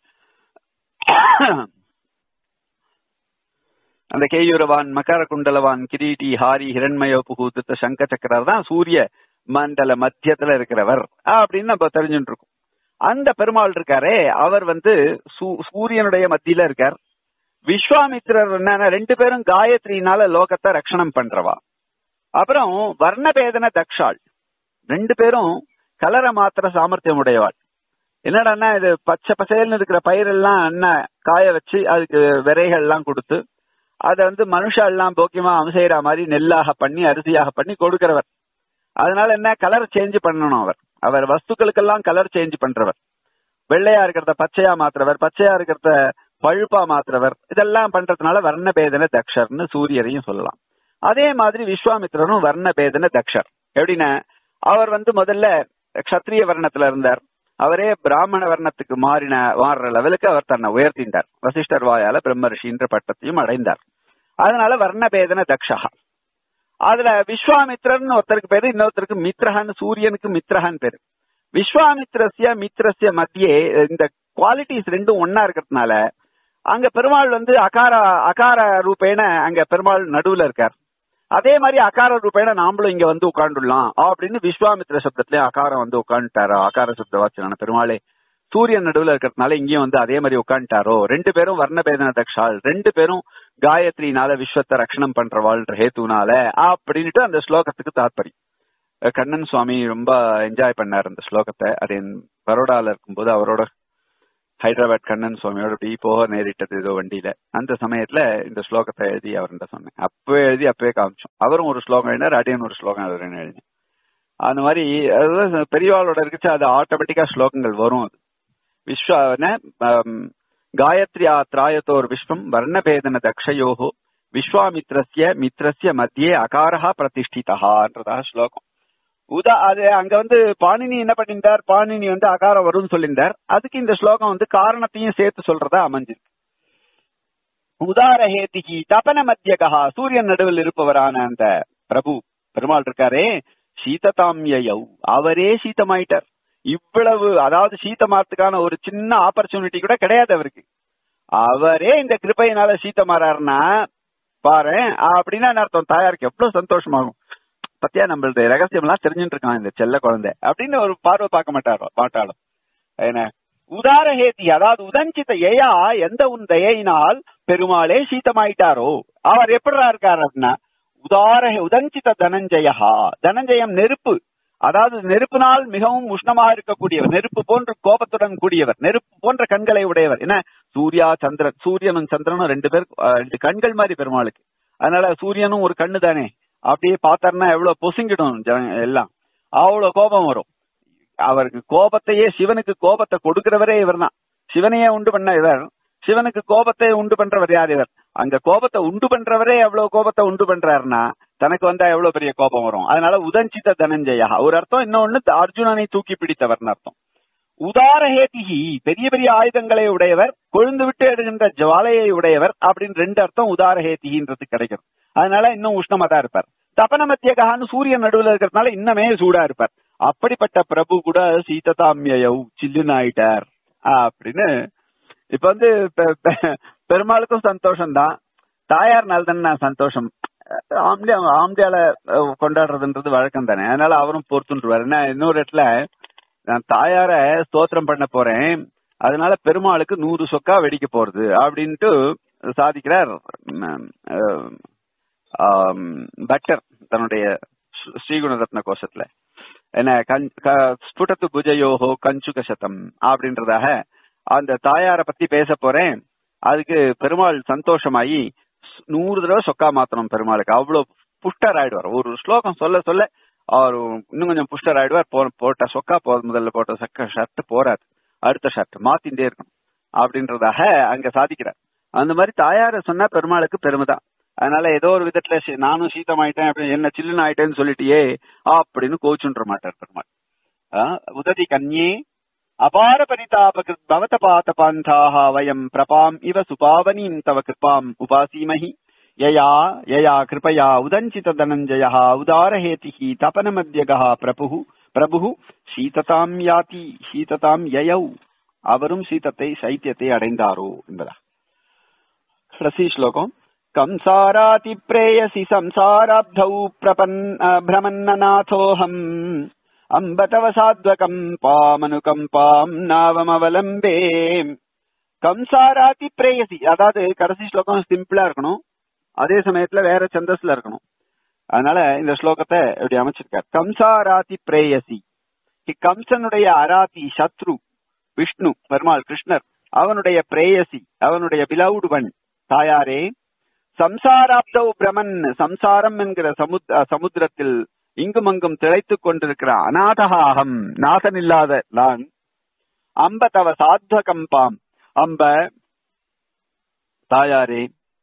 அந்த கேயூரவான் மகர குண்டலவான் கிரீட்டி ஹாரி ஹிரண்மயோ புகுத்த சங்க சக்கரர் தான் சூரிய மண்டல மத்தியத்துல இருக்கிறவர் அப்படின்னு நம்ம தெரிஞ்சுட்டு இருக்கோம் அந்த பெருமாள் இருக்காரே அவர் வந்து சூரியனுடைய மத்தியில இருக்கார் விஸ்வாமித்ரர் என்ன ரெண்டு பேரும் காயத்ரினால லோகத்தை ரட்சணம் பண்றவா அப்புறம் வர்ணபேதன தக்ஷாள் ரெண்டு பேரும் கலர மாத்திர சாமர்த்தியம் உடையவாள் என்னடான்னா இது பச்சை பசேல்னு இருக்கிற பயிரெல்லாம் அண்ணன் காய வச்சு அதுக்கு விரைகள் எல்லாம் கொடுத்து அதை வந்து மனுஷா எல்லாம் போக்கியமா அம்சைற மாதிரி நெல்லாக பண்ணி அரிசியாக பண்ணி கொடுக்கிறவர் அதனால என்ன கலர் சேஞ்ச் பண்ணணும் அவர் அவர் வஸ்துக்களுக்கெல்லாம் கலர் சேஞ்ச் பண்றவர் வெள்ளையா இருக்கிறத பச்சையா மாத்துறவர் பச்சையா இருக்கிறத பழுப்பா மாத்துறவர் இதெல்லாம் பண்றதுனால வர்ணபேதன தக்ஷர்னு சூரியரையும் சொல்லலாம் அதே மாதிரி விஸ்வாமித்திரனும் வர்ணபேதன தக்ஷர் எப்படின்னா அவர் வந்து முதல்ல கத்திரிய வர்ணத்துல இருந்தார் அவரே பிராமண வர்ணத்துக்கு மாறின மாறுற லெவலுக்கு அவர் தன்னை உயர்த்திண்டார் வசிஷ்டர் வாயால பிரம்ம ரிஷின்ற பட்டத்தையும் அடைந்தார் அதனால வர்ணபேதன தக்ஷா அதுல விஸ்வாமித்ரன் ஒருத்தருக்கு பேரு இன்னொருத்தருக்கு மித்ரஹான்னு சூரியனுக்கு மித்ரஹான் பேரு விஸ்வாமித்ரஸ்ய மித்ரஸ்ய மத்தியே இந்த குவாலிட்டிஸ் ரெண்டும் ஒன்னா இருக்கிறதுனால அங்க பெருமாள் வந்து அகார அகார ரூபேன அங்க பெருமாள் நடுவுல இருக்கார் அதே மாதிரி அகார ரூபேன நாமளும் இங்க வந்து உட்காந்துடலாம் அப்படின்னு விஸ்வாமித்ர சப்தத்திலே அகாரம் வந்து உட்காந்துட்டாரோ அகார சப்த வாச்சனான பெருமாளே சூரியன் நடுவுல இருக்கிறதுனால இங்கேயும் வந்து அதே மாதிரி உட்காந்துட்டாரோ ரெண்டு பேரும் வர்ணபேதன தக்ஷால் ரெண்டு பேரும் காயத்ரினால விஸ்வத்தை ரட்சணம் பண்றவாள்ன்ற ஹேத்துனால அப்படின்ட்டு அந்த ஸ்லோகத்துக்கு தாத்பரியம் கண்ணன் சுவாமி ரொம்ப என்ஜாய் பண்ணார் அந்த ஸ்லோகத்தை அது என் பரோடால இருக்கும்போது அவரோட ஹைதராபாத் கண்ணன் சுவாமியோட இப்படி போக நேரிட்டது ஏதோ வண்டியில அந்த சமயத்துல இந்த ஸ்லோகத்தை எழுதி அவர்கிட்ட சொன்னேன் அப்பவே எழுதி அப்பவே காமிச்சோம் அவரும் ஒரு ஸ்லோகம் எழுதினார் அடியன் ஒரு ஸ்லோகம் எழுதுறேன்னு எழுதி அந்த மாதிரி அதாவது பெரியவாளோட இருக்குச்சு அது ஆட்டோமேட்டிக்கா ஸ்லோகங்கள் வரும் அது விஸ்வன காயத்ரியா திராயத்தோர் விஸ்வம் வர்ணபேதன தக்ஷயோகோ விஸ்வாமித்ரஸ்ய மித்ரஸ்ய மத்தியே அகாரஹா பிரதிஷ்டிதஹான்றதா ஸ்லோகம் உதா அது அங்க வந்து பாணினி என்ன பண்ணிட்டார் பாணினி வந்து அகாரம் வரும்னு சொல்லியிருந்தார் அதுக்கு இந்த ஸ்லோகம் வந்து காரணத்தையும் சேர்த்து சொல்றதா அமைஞ்சிருக்கு உதார ஹேதிகி தபன மத்தியகா சூரியன் நடுவில் இருப்பவரான அந்த பிரபு பெருமாள் இருக்காரே சீததாமியவ் அவரே சீதமாயிட்டார் இவ்வளவு அதாவது சீத்தமாறதுக்கான ஒரு சின்ன ஆப்பர்ச்சுனிட்டி கூட கிடையாது அவருக்கு அவரே இந்த கிருப்பையினால சீத்தமாறாருன்னா பாரு அப்படின்னா அர்த்தம் தாயாருக்கு எவ்வளவு சந்தோஷமாகும் பத்தியா நம்மளது ரகசியம் எல்லாம் தெரிஞ்சுட்டு இருக்கான் இந்த செல்ல குழந்தை அப்படின்னு ஒரு பார்வை பார்க்க மாட்டாரோ மாட்டாளோ என்ன உதார ஹேதி அதாவது உதஞ்சித்த ஏயா எந்த உன் தயையினால் பெருமாளே சீத்தமாயிட்டாரோ அவர் எப்படிடா இருக்காரு அப்படின்னா உதார உதஞ்சித்த தனஞ்சயா தனஞ்சயம் நெருப்பு அதாவது நெருப்பினால் மிகவும் உஷ்ணமாக இருக்கக்கூடியவர் நெருப்பு போன்ற கோபத்துடன் கூடியவர் நெருப்பு போன்ற கண்களை உடையவர் என்ன சூர்யா சந்திரன் சூரியனும் சந்திரனும் ரெண்டு பேர் ரெண்டு கண்கள் மாதிரி பெருமாளுக்கு அதனால சூரியனும் ஒரு கண்ணு தானே அப்படியே பார்த்தாருன்னா எவ்வளவு பொசுங்கிடும் எல்லாம் அவ்வளவு கோபம் வரும் அவருக்கு கோபத்தையே சிவனுக்கு கோபத்தை கொடுக்கிறவரே இவர் தான் சிவனையே உண்டு பண்ண இவர் சிவனுக்கு கோபத்தை உண்டு பண்றவர் யார் இவர் அங்க கோபத்தை உண்டு பண்றவரே எவ்வளவு கோபத்தை உண்டு பண்றாருன்னா தனக்கு வந்தா எவ்வளவு பெரிய கோபம் வரும் அதனால உதஞ்சித தனஞ்சயா ஒரு அர்த்தம் இன்னொன்னு அர்ஜுனனை தூக்கி பிடித்தவர்னு அர்த்தம் உதாரஹேதிகி பெரிய பெரிய ஆயுதங்களை உடையவர் கொழுந்து விட்டு எடுகின்ற ஜுவாலையை உடையவர் அப்படின்னு ரெண்டு அர்த்தம் உதாரஹேதிகின்றது கிடைக்கும் அதனால இன்னும் உஷ்ணமா தான் இருப்பார் தபன மத்தியகான்னு சூரியன் நடுவுல இருக்கிறதுனால இன்னமே சூடா இருப்பார் அப்படிப்பட்ட பிரபு கூட சீததாமியவ் சில்லுன்னு ஆயிட்டார் அப்படின்னு இப்ப வந்து பெ- பெ- பெருமாளுக்கும் சந்தோஷம் தான் தாயார்னால தானே நான் சந்தோஷம் ஆம்டியா ஆம்டியால அஹ், கொண்டாடுறதுன்றது வழக்கம் தானே அதனால அவரும் பொறுத்துருவாரு என்ன இன்னொரு இடத்துல நான் தாயார ஸ்தோத்திரம் பண்ண போறேன் அதனால பெருமாளுக்கு நூறு சொக்கா வெடிக்க போறது அப்படின்ட்டு சாதிக்கிறார் ம், அஹ், ஆம், பட்டர் தன்னுடைய ஸ்ரீ- ஸ்ரீகுணரத்ன கோஷத்துல என்ன கஞ்- க- ஸ்புடத்து புஜயோஹோ கஞ்சுக சதம் அப்படின்றதாக அந்த தாயார பத்தி பேச போறேன் அதுக்கு பெருமாள் சந்தோஷமாயி ஸ்- நூறு தடவை சொக்கா மாத்தணும் பெருமாளுக்கு அவ்வளவு புஷ்டர் ஆயிடுவார் ஒரு ஸ்லோகம் சொல்ல சொல்ல அவர் இன்னும் கொஞ்சம் புஷ்டர் ஆயிடுவார் போ- போட்ட சொக்கா போ முதல்ல போட்ட சொக்க ஷர்ட் போறாது அடுத்த ஷர்ட் மாத்திண்டே இருக்கணும் அப்படின்றதாக அங்க சாதிக்கிறார் அந்த மாதிரி தாயார சொன்னா பெருமாளுக்கு பெருமைதான் அதனால ஏதோ ஒரு விதத்துல சி- நானும் சீதமாயிட்டேன் அப்படின்னு என்ன சில்லுன்னு ஆயிட்டேன்னு சொல்லிட்டியே அப்படின்னு கோச்சுன்ற மாட்டார் பெருமாள் ஆ, உததி கன்யே அபார பரிதாபகிருத் பவத பாத பாந்தாக வயம் பிரபாம் இவ சுபாவனீம் தவ கிருபாம் உபாசீமஹி யயா யயா கிருபயா உதஞ்சித தனஞ்சய உதாரஹேதிஹி தபனமத்யகா பிரபு பிரபு சீததாம் யாதி சீததாம் யயௌ அவரும் சீதத்தை சைத்தியத்தை அடைந்தாரோ என்பதா கடைசி ஸ்லோகம் கம்சாராதி பிரேயசி சம்சாராப்தௌ பிரபன் பிரமன்னநாதோஹம் அம்ப தவ சாத்வகம் பாமனுகம்பாம் நாவமவலம்பே கம்சாராதி பிரேயசி அதாவது கடைசி ஸ்லோகம் சிம்பிளா இருக்கணும் அதே சமயத்துல வேற சந்தஸ்ல இருக்கணும் அதனால இந்த ஸ்லோகத்தை இப்படி அமைச்சிருக்கார் கம்சாராதி பிரேயசி கம்சனுடைய அராதி சத்ரு விஷ்ணு பெருமாள் கிருஷ்ணர் அவனுடைய பிரேயசி அவனுடைய பிலவுடுவன் தாயாரே சம்சாராப்தவ் பிரமன் சம்சாரம் என்கிற சமுத் சமுத்திரத்தில் இங்கும் அங்கும் திளைத்துக் கொண்டிருக்கிற அநாதகாகம் நாதன் இல்லாத நான் அம்ப தவ சாத்வகம்பாம் அம்ப தாயாரே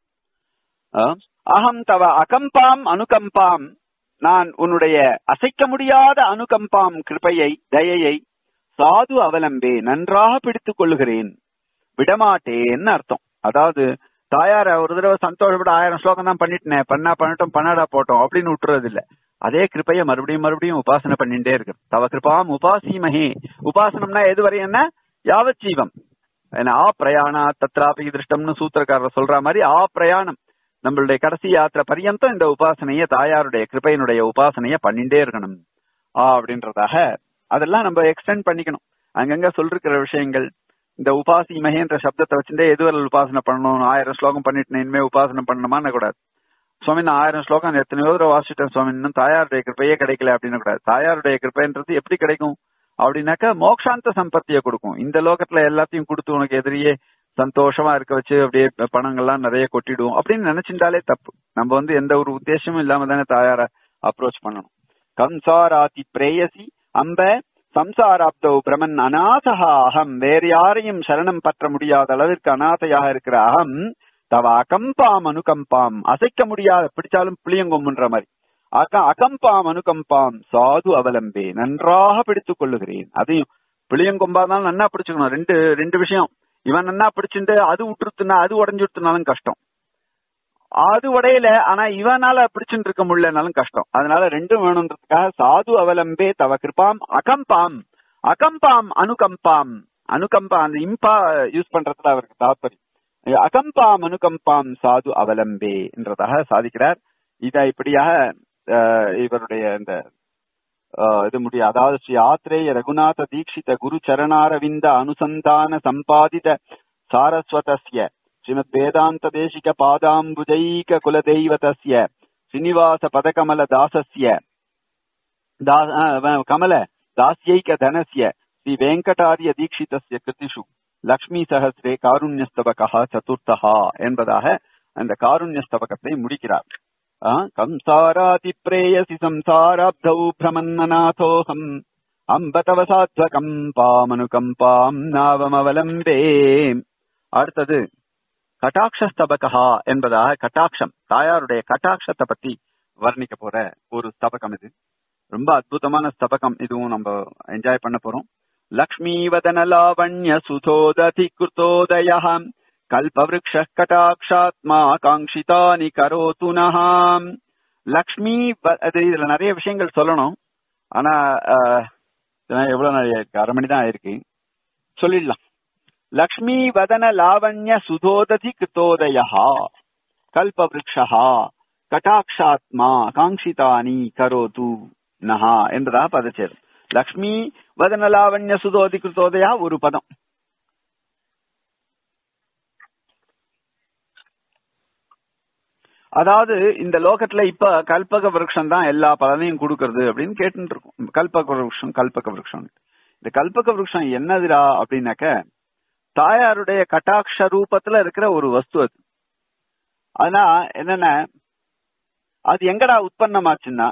ஆ, அகம் தவ அகம்பாம் அனுகம்பாம் நான் உன்னுடைய அசைக்க முடியாத அனுகம்பாம் கிருபையை தயையை சாது அவலம்பே நன்றாக பிடித்துக் கொள்ளுகிறேன் விடமாட்டேன்னு அர்த்தம் அதாவது தாயார ஒரு தடவை சந்தோஷப்பட்டு ஆயிரம் ஸ்லோகம் தான் பண்ணிட்டேன் பண்ணா பண்ணட்டும் பண்ணாடா போட்டோம் அப்படின்னு விட்டுறது இல்ல அதே கிருப்பைய மறுபடியும் மறுபடியும் உபாசனை பண்ணிட்டே இருக்கு தவ கிருபாம் உபாசீமஹே உபாசனம்னா எது வரை என்ன யாவத் ஜீவம் ஏன்னா ஆ பிரயாணா தத்ராபி திருஷ்டம்னு சூத்திரக்காரர் சொல்ற மாதிரி ஆ பிரயாணம் நம்மளுடைய கடைசி யாத்திரை பரியந்தம் இந்த உபாசனைய தாயாருடைய கிருபையினுடைய உபாசனைய பண்ணிட்டே இருக்கணும் ஆ அப்படின்றதாக அதெல்லாம் நம்ம எக்ஸ்டெண்ட் பண்ணிக்கணும் அங்கங்க சொல்லிருக்கிற விஷயங்கள் இந்த உபாசி மகேன்ற சப்தத்தை வச்சுட்டே எதுவரை உபாசனை பண்ணணும் ஆயிரம் ஸ்லோகம் பண்ணிட்டு இனிமே உபாசனை பண்ணணுமான்னு கூடாது சுவாமி நான் ஆயிரம் ஸ்லோகம் எத்தனையோ தடவை வாசிச்சிட்டேன் சுவாமி இன்னும் தாயாருடைய கிருப்பையே கிடைக்கல அப்படின்னு கூடாது தாயாருடைய கிருப்பைன்றது எப்படி கிடைக்கும் அப்படின்னாக்கா மோக்ஷாந்த சம்பத்தியை கொடுக்கும் இந்த லோகத்துல எல்லாத்தையும் கொடுத்து உனக்கு எதிரியே சந்தோஷமா இருக்க வச்சு அப்படியே பணங்கள்லாம் நிறைய கொட்டிடுவோம் அப்படின்னு நினைச்சிருந்தாலே தப்பு நம்ம வந்து எந்த ஒரு உத்தேசமும் இல்லாம தானே தாயார அப்ரோச் பண்ணணும் கம்சாராதி பிரேயசி அம்ப சம்சாராப்தோ பிரமன் அநாதகா அகம் வேறு யாரையும் சரணம் பற்ற முடியாத அளவிற்கு அநாதையாக இருக்கிற அகம் தவ அகம்பாம் அனுகம்பாம் அசைக்க முடியாத பிடிச்சாலும் புளியங்கொம்முன்ற மாதிரி அக அகம்பாம் அனுகம்பாம் சாது அவலம்பே நன்றாக பிடித்துக் கொள்ளுகிறேன் அதையும் புளியங்கொம்பா தான் நன்னா பிடிச்சுக்கணும் ரெண்டு ரெண்டு விஷயம் இவன் நன்னா பிடிச்சுட்டு அது விட்டுருத்துனா அது உடஞ்சு விட்டுனாலும் கஷ்டம் அது உடையல ஆனா இவனால பிடிச்சுட்டு இருக்க முடியலனாலும் கஷ்டம் அதனால ரெண்டும் வேணும்ன்றதுக்காக சாது அவலம்பே தவ கிருபாம் அகம்பாம் அகம்பாம் அனுகம்பாம் அனுகம்பா அந்த இம்பா யூஸ் பண்றதுல அவருக்கு தாற்பயம் அகம்பாம் அனுகம்பாம் சாது அவலம்பே என்றதாக சாதிக்கிறார் இத இப்படியாக அஹ், இவருடைய இந்த அஹ், இது முடிய அதாவது ஸ்ரீ ஆத்ரேய ரகுநாத தீட்சித குரு சரணாரவிந்த அனுசந்தான சம்பாதித சாரஸ்வதஸ்ய ஸ்ரீமத் வேதாந்த தேசிக பாதாம்புஜைக குலதெய்வதஸ்ய ஸ்ரீனிவாச பதகமல தாசஸ்ய தா- அஹ், கமல தாஸ்யைக தனஸ்ய ஸ்ரீ வெங்கடாரிய தீட்சிதஸ்ய கிருதிஷு லக்ஷ்மி சஹஸ்ரே காருண்யஸ்தவகா சதுர்த்தஹா என்பதாக அந்த காருண்யஸ்தவகத்தை முடிக்கிறார் ஆ, கம்சாராதி பிரேயசி சம்சாராப்தௌ பிரமன்னநாதோகம் அம்ப தவ சாத்வகம் பாமனுகம்பாம் நாவமவலம்பே அடுத்தது கட்டாட்சஸ்தபகா என்பதாக கட்டாட்சம் தாயாருடைய கட்டாட்சத்தை பத்தி வர்ணிக்க போற ஒரு ஸ்தபகம் இது ரொம்ப அற்புதமான ஸ்தபகம் இதுவும் நம்ம என்ஜாய் பண்ண போறோம் லக்ஷ்மீவதன லாவண்ய சுதோததி கிருத்தோதய கல்பவருஷ கட்டாட்சாத்மா காங்கிதானி கரோது நகாம் லக்ஷ்மி வ- அது இதுல நிறைய விஷயங்கள் சொல்லணும் ஆனா ஆஹ், இதெல்லாம் எவ்வளவு நிறைய இருக்கு அரை மணி தான் ஆயிருக்கு சொல்லிடலாம் லக்ஷ்மி வதன லாவண்ய சுதோததி கிருத்தோதய கல்பவருஷா கட்டாட்சாத்மா காங்கிதானி கரோது நஹா என்றதா பதச்சேரும் லக்ஷ்மி வதன லாவண்ய சுதோதி கிருத்தோதயா ஒரு பதம் அதாவது இந்த லோகத்துல இப்ப கல்பக விருட்சம் தான் எல்லா பலனையும் கொடுக்கறது அப்படின்னு கேட்டுட்டு இருக்கோம் கல்பக விருட்சம் கல்பக விருட்சம் இந்த கல்பக விருட்சம் என்னதுடா அப்படின்னாக்க தாயாருடைய கட்டாட்ச ரூபத்துல இருக்கிற ஒரு வஸ்து அது ஆனா என்னன்னா அது எங்கடா உற்பத்தமாச்சுன்னா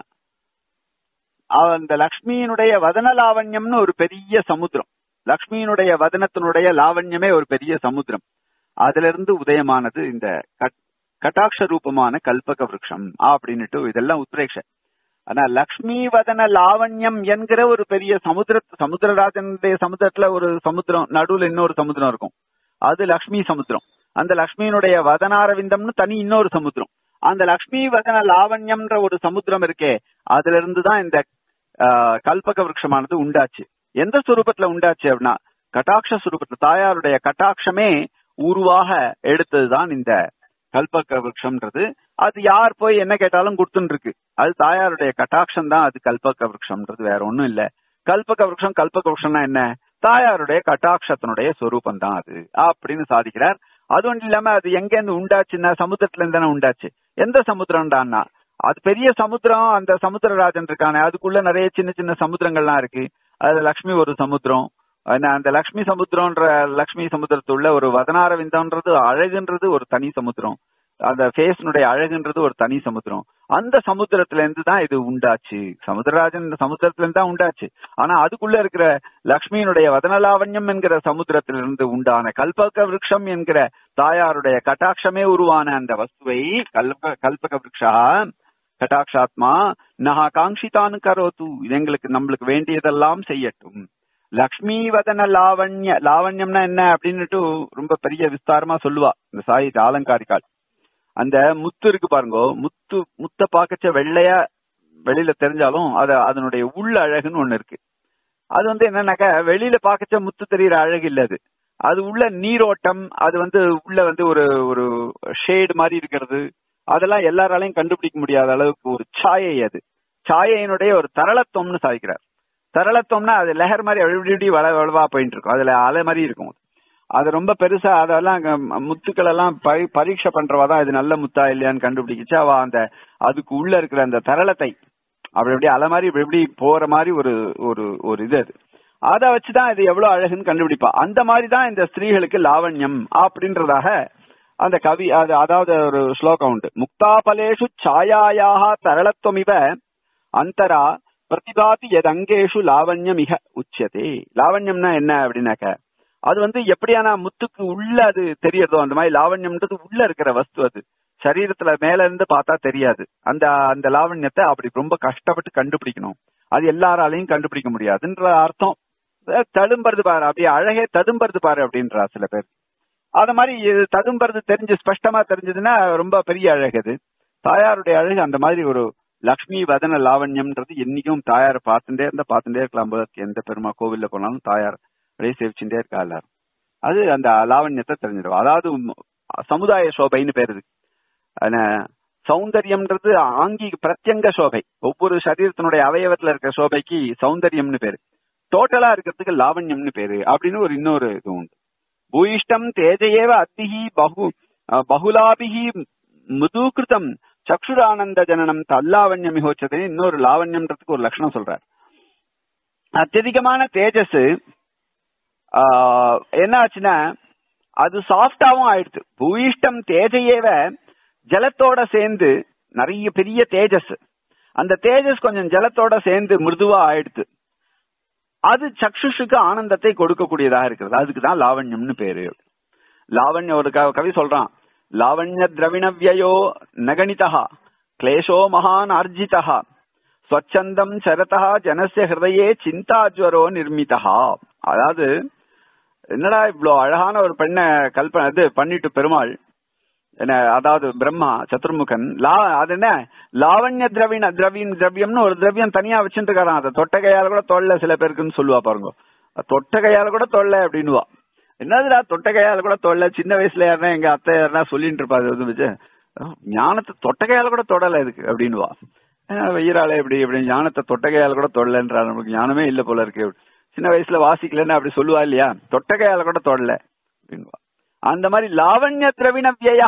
அந்த லக்ஷ்மியினுடைய வதன லாவண்யம்னு ஒரு பெரிய சமுத்திரம் லக்ஷ்மியினுடைய வதனத்தினுடைய லாவண்யமே ஒரு பெரிய சமுத்திரம் அதுல இருந்து உதயமானது இந்த கட்- கட்டாட்ச ரூபமான கல்பக விருட்சம் அப்படின்னுட்டு இதெல்லாம் உத்ரேக்ஷ ஆனா லக்ஷ்மி வதன லாவண்யம் என்கிற ஒரு பெரிய சமுத்திர சமுத்திரராஜனுடைய சமுத்திரத்துல ஒரு சமுத்திரம் நடுவுல இன்னொரு சமுத்திரம் இருக்கும் அது லக்ஷ்மி சமுத்திரம் அந்த லக்ஷ்மியினுடைய வதனாரவிந்தம்னு தனி இன்னொரு சமுத்திரம் அந்த லக்ஷ்மி வதன லாவண்யம்ன்ற ஒரு சமுத்திரம் இருக்கே அதுல இருந்து தான் இந்த ஆஹ், கல்பக விருட்சமானது உண்டாச்சு எந்த சுரூபத்துல உண்டாச்சு அப்படின்னா கட்டாட்ச சுரூபத்துல தாயாருடைய கட்டாட்சமே உருவாக எடுத்ததுதான் இந்த கல்பக விருட்சம்ன்றது அது யார் போய் என்ன கேட்டாலும் கொடுத்துன்னு இருக்கு அது தாயாருடைய கட்டாட்சம் தான் அது கல்பக விருட்சம்ன்றது வேற ஒண்ணும் இல்ல கல்பக விருட்சம் கல்பக விருட்சம்னா என்ன தாயாருடைய கட்டாட்சத்தினுடைய சொரூபம் தான் அது அப்படின்னு சாதிக்கிறார் அது ஒன்றும் இல்லாம அது எங்க இருந்து உண்டாச்சுன்னா சமுத்திரத்துல இருந்து தானே உண்டாச்சு எந்த சமுத்திரம்டான்னா அது பெரிய சமுத்திரம் அந்த சமுத்திரராஜன் இருக்கானே அதுக்குள்ள நிறைய சின்ன சின்ன சமுத்திரங்கள்லாம் இருக்கு அது லக்ஷ்மி ஒரு சமுத்திரம் ஆனா, அந்த லக்ஷ்மி சமுத்திரம்ன்ற லக்ஷ்மி சமுத்திரத்துள்ள ஒரு வதனாரவிந்தம்ன்றது அழகுன்றது ஒரு தனி சமுத்திரம் அந்த ஃபேஸ்னுடைய அழகுன்றது ஒரு தனி சமுத்திரம் அந்த சமுத்திரத்துல இருந்து தான் இது உண்டாச்சு சமுத்திரராஜன் இந்த சமுத்திரத்துல இருந்து தான் உண்டாச்சு ஆனா அதுக்குள்ள இருக்கிற லக்ஷ்மியினுடைய வதனலாவண்யம் என்கிற சமுத்திரத்திலிருந்து உண்டான கல்பக விருட்சம் என்கிற தாயாருடைய கட்டாட்சமே உருவான அந்த வஸ்துவை கல்ப கல்பக விருட்சா கட்டாட்சாத்மா நகா காங்கிதானு கரோத்து இது எங்களுக்கு நம்மளுக்கு வேண்டியதெல்லாம் செய்யட்டும் லக்ஷ்மி வதன லாவண்ய லாவண்யம்னா என்ன அப்படின்னுட்டு ரொம்ப பெரிய விஸ்தாரமா சொல்லுவா இந்த சாயி ஆலங்காரிக்கால் அந்த முத்து இருக்கு பாருங்க முத்து முத்த பாக்கச்ச வெள்ளையா வெளியில தெரிஞ்சாலும் அது அதனுடைய உள்ள அழகுன்னு ஒண்ணு இருக்கு அது வந்து என்னன்னாக்கா வெளியில பாக்கச்ச முத்து தெரியற அழகு இல்ல அது அது உள்ள நீரோட்டம் அது வந்து உள்ள வந்து ஒரு ஒரு ஷேடு மாதிரி இருக்கிறது அதெல்லாம் எல்லாராலையும் கண்டுபிடிக்க முடியாத அளவுக்கு ஒரு சாயை அது சாயையினுடைய ஒரு தரளத்துவம்னு சாதிக்கிறார் தரளத்துவம்னா அது லெஹர் மாதிரி அப்படி இப்படி வள வளவா போயிட்டு இருக்கும் அதுல அலை மாதிரி இருக்கும் அது ரொம்ப பெருசா அதெல்லாம் அங்க ம- முத்துக்கள் எல்லாம் பரி- பரீட்சை பண்றவா தான் இது நல்ல முத்தா இல்லையான்னு கண்டுபிடிச்சு அவ அந்த அதுக்கு உள்ள இருக்கிற அந்த தரளத்தை அப்படி அப்படியே அலை மாதிரி இப்படி இப்படி போற மாதிரி ஒரு ஒரு ஒரு இது அது அதை வச்சுதான் இது எவ்வளவு அழகுன்னு கண்டுபிடிப்பா அந்த மாதிரி தான் இந்த ஸ்திரீகளுக்கு லாவண்யம் அப்படின்றதாக அந்த கவி அது அதாவது ஒரு ஸ்லோகம் உண்டு முக்தாபலேஷு சாயாயாக தரளத்துவமிவ அந்தரா பிரதிபாதி எதங்கேஷு லாவண்யம் மிக உச்சதே லாவண்யம்னா என்ன அப்படின்னாக்க அது வந்து எப்படியான முத்துக்கு உள்ள அது தெரியறதோ அந்த மாதிரி லாவண்யம்ன்றது உள்ள இருக்கிற வஸ்து அது சரீரத்துல மேல இருந்து பார்த்தா தெரியாது அந்த அந்த லாவண்யத்தை அப்படி ரொம்ப கஷ்டப்பட்டு கண்டுபிடிக்கணும் அது எல்லாராலையும் கண்டுபிடிக்க முடியாதுன்ற அர்த்தம் அஹ் தழும்புறது பாரு அப்படியே அழகே ததும்புறது பாரு அப்படின்றா சில பேர் அத மாதிரி இது ததும்புறது தெரிஞ்சு ஸ்பஷ்டமா தெரிஞ்சதுன்னா ரொம்ப பெரிய அழகு அது தாயாருடைய அழகு அந்த மாதிரி ஒரு லக்ஷ்மி வதன லாவண்யம்ன்றது என்னைக்கும் தாயாரை பார்த்துட்டே இருந்தா பார்த்துட்டே இருக்கலாம் போல இருக்கு. எந்த பெருமா கோவில்ல போனாலும் தாயார் அப்படியே சேவிச்சுட்டே இருக்கா எல்லாரும் அது அந்த லாவண்யத்தை தெரிஞ்சிடும் அதாவது உம், சமுதாய சோபைன்னு பேரு இதுக்கு. ஆனா, சௌந்தரியம்ன்றது ஆங்கி பிரத்யங்க சோபை ஒவ்வொரு சரீரத்தினுடைய அவயவத்துல இருக்க சோபைக்கு சௌந்தரியம்னு பேரு டோட்டலா இருக்கிறதுக்கு லாவண்யம்னு பேரு அப்படின்னு ஒரு இன்னொரு இது உண்டு பூயிஷ்டம் தேஜயேவ அத்திஹி பகு அஹ், பகுலாபிஹி முதுகிருதம் சக்ஷுரானந்த ஜனனம் தல்லாவண்யம் மிகோச்சது இன்னொரு லாவண்யம்ன்றதுக்கு ஒரு லட்சணம் சொல்றார் அत्यதிகமான தேஜஸ் ஆஹ், என்ன ஆச்சுன்னா அது சாஃப்டாவும் ஆயிடுச்சு பூயிஷ்டம் தேஜையேவ ஜலத்தோட சேர்ந்து நிறைய பெரிய தேஜஸ் அந்த தேஜஸ் கொஞ்சம் ஜலத்தோட சேர்ந்து மிருதுவா ஆயிடுச்சு அது சக்ஷுஷுக்கு ஆனந்தத்தை கொடுக்கக்கூடியதாக இருக்கிறது அதுக்கு தான் லாவண்யம்னு பேரு லாவண்யம் ஒரு க- கவி சொல்றான் லாவண்ய திரவிணவ்யயோ நகணிதா கிளேஷோ மகான் அர்ஜிதா ஸ்வச்சந்தம் சரதா ஜனசிய ஹிருதயே சிந்தாஜ்வரோ நிர்மிதா அதாவது என்னடா இவ்ளோ அழகான ஒரு பெண்ணை கல்பனை இது பண்ணிட்டு பெருமாள் என்ன அதாவது பிரம்மா சத்துர்முகன் லா அது என்ன லாவண்ய திரவின திரவின் திரவியம்னு ஒரு திரவியம் தனியா வச்சுட்டு இருக்காராம் அதை தொட்டகையால கூட தொல்ல சில பேருக்குன்னு சொல்லுவா பாருங்க தொட்டகையால கூட தொல்ல அப்படின்னுவா என்னதுடா தொட்டகையால கூட தொல்ல சின்ன வயசுல யாருன்னா எங்க அத்தை யாருன்னா சொல்லிட்டு இருப்பாரு அது வச்சு ஞானத்தை தொட்டகையால கூட தொடல இதுக்கு அப்படின்னுவா வெயிறாளே இப்படி இப்படி ஞானத்தை தொட்டகையால கூட தொடலன்றா நமக்கு ஞானமே இல்ல போல இருக்கு சின்ன வயசுல வாசிக்கலன்னு அப்படி சொல்லுவா இல்லையா தொட்டகையால கூட தொடல அப்படின்வா அந்த மாதிரி லாவண்ய திரவிண வியா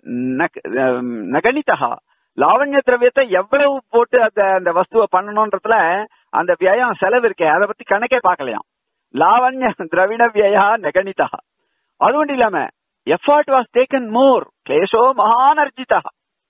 நகணிதா லாவண்ய திரவியத்தை எவ்வளவு போட்டு அந்த அந்த வஸ்துவை பண்ணணும்ன்றதுல அந்த வியம் செலவு இருக்கே அதை பத்தி கணக்கே பார்க்கலையாம் லாவண்ய திரவிண வியா நகணிதா அது மட்டும் இல்லாம எஃபர்ட் வாஸ் டேக்கன் மோர் கிளேஷோ மகானர்ஜிதா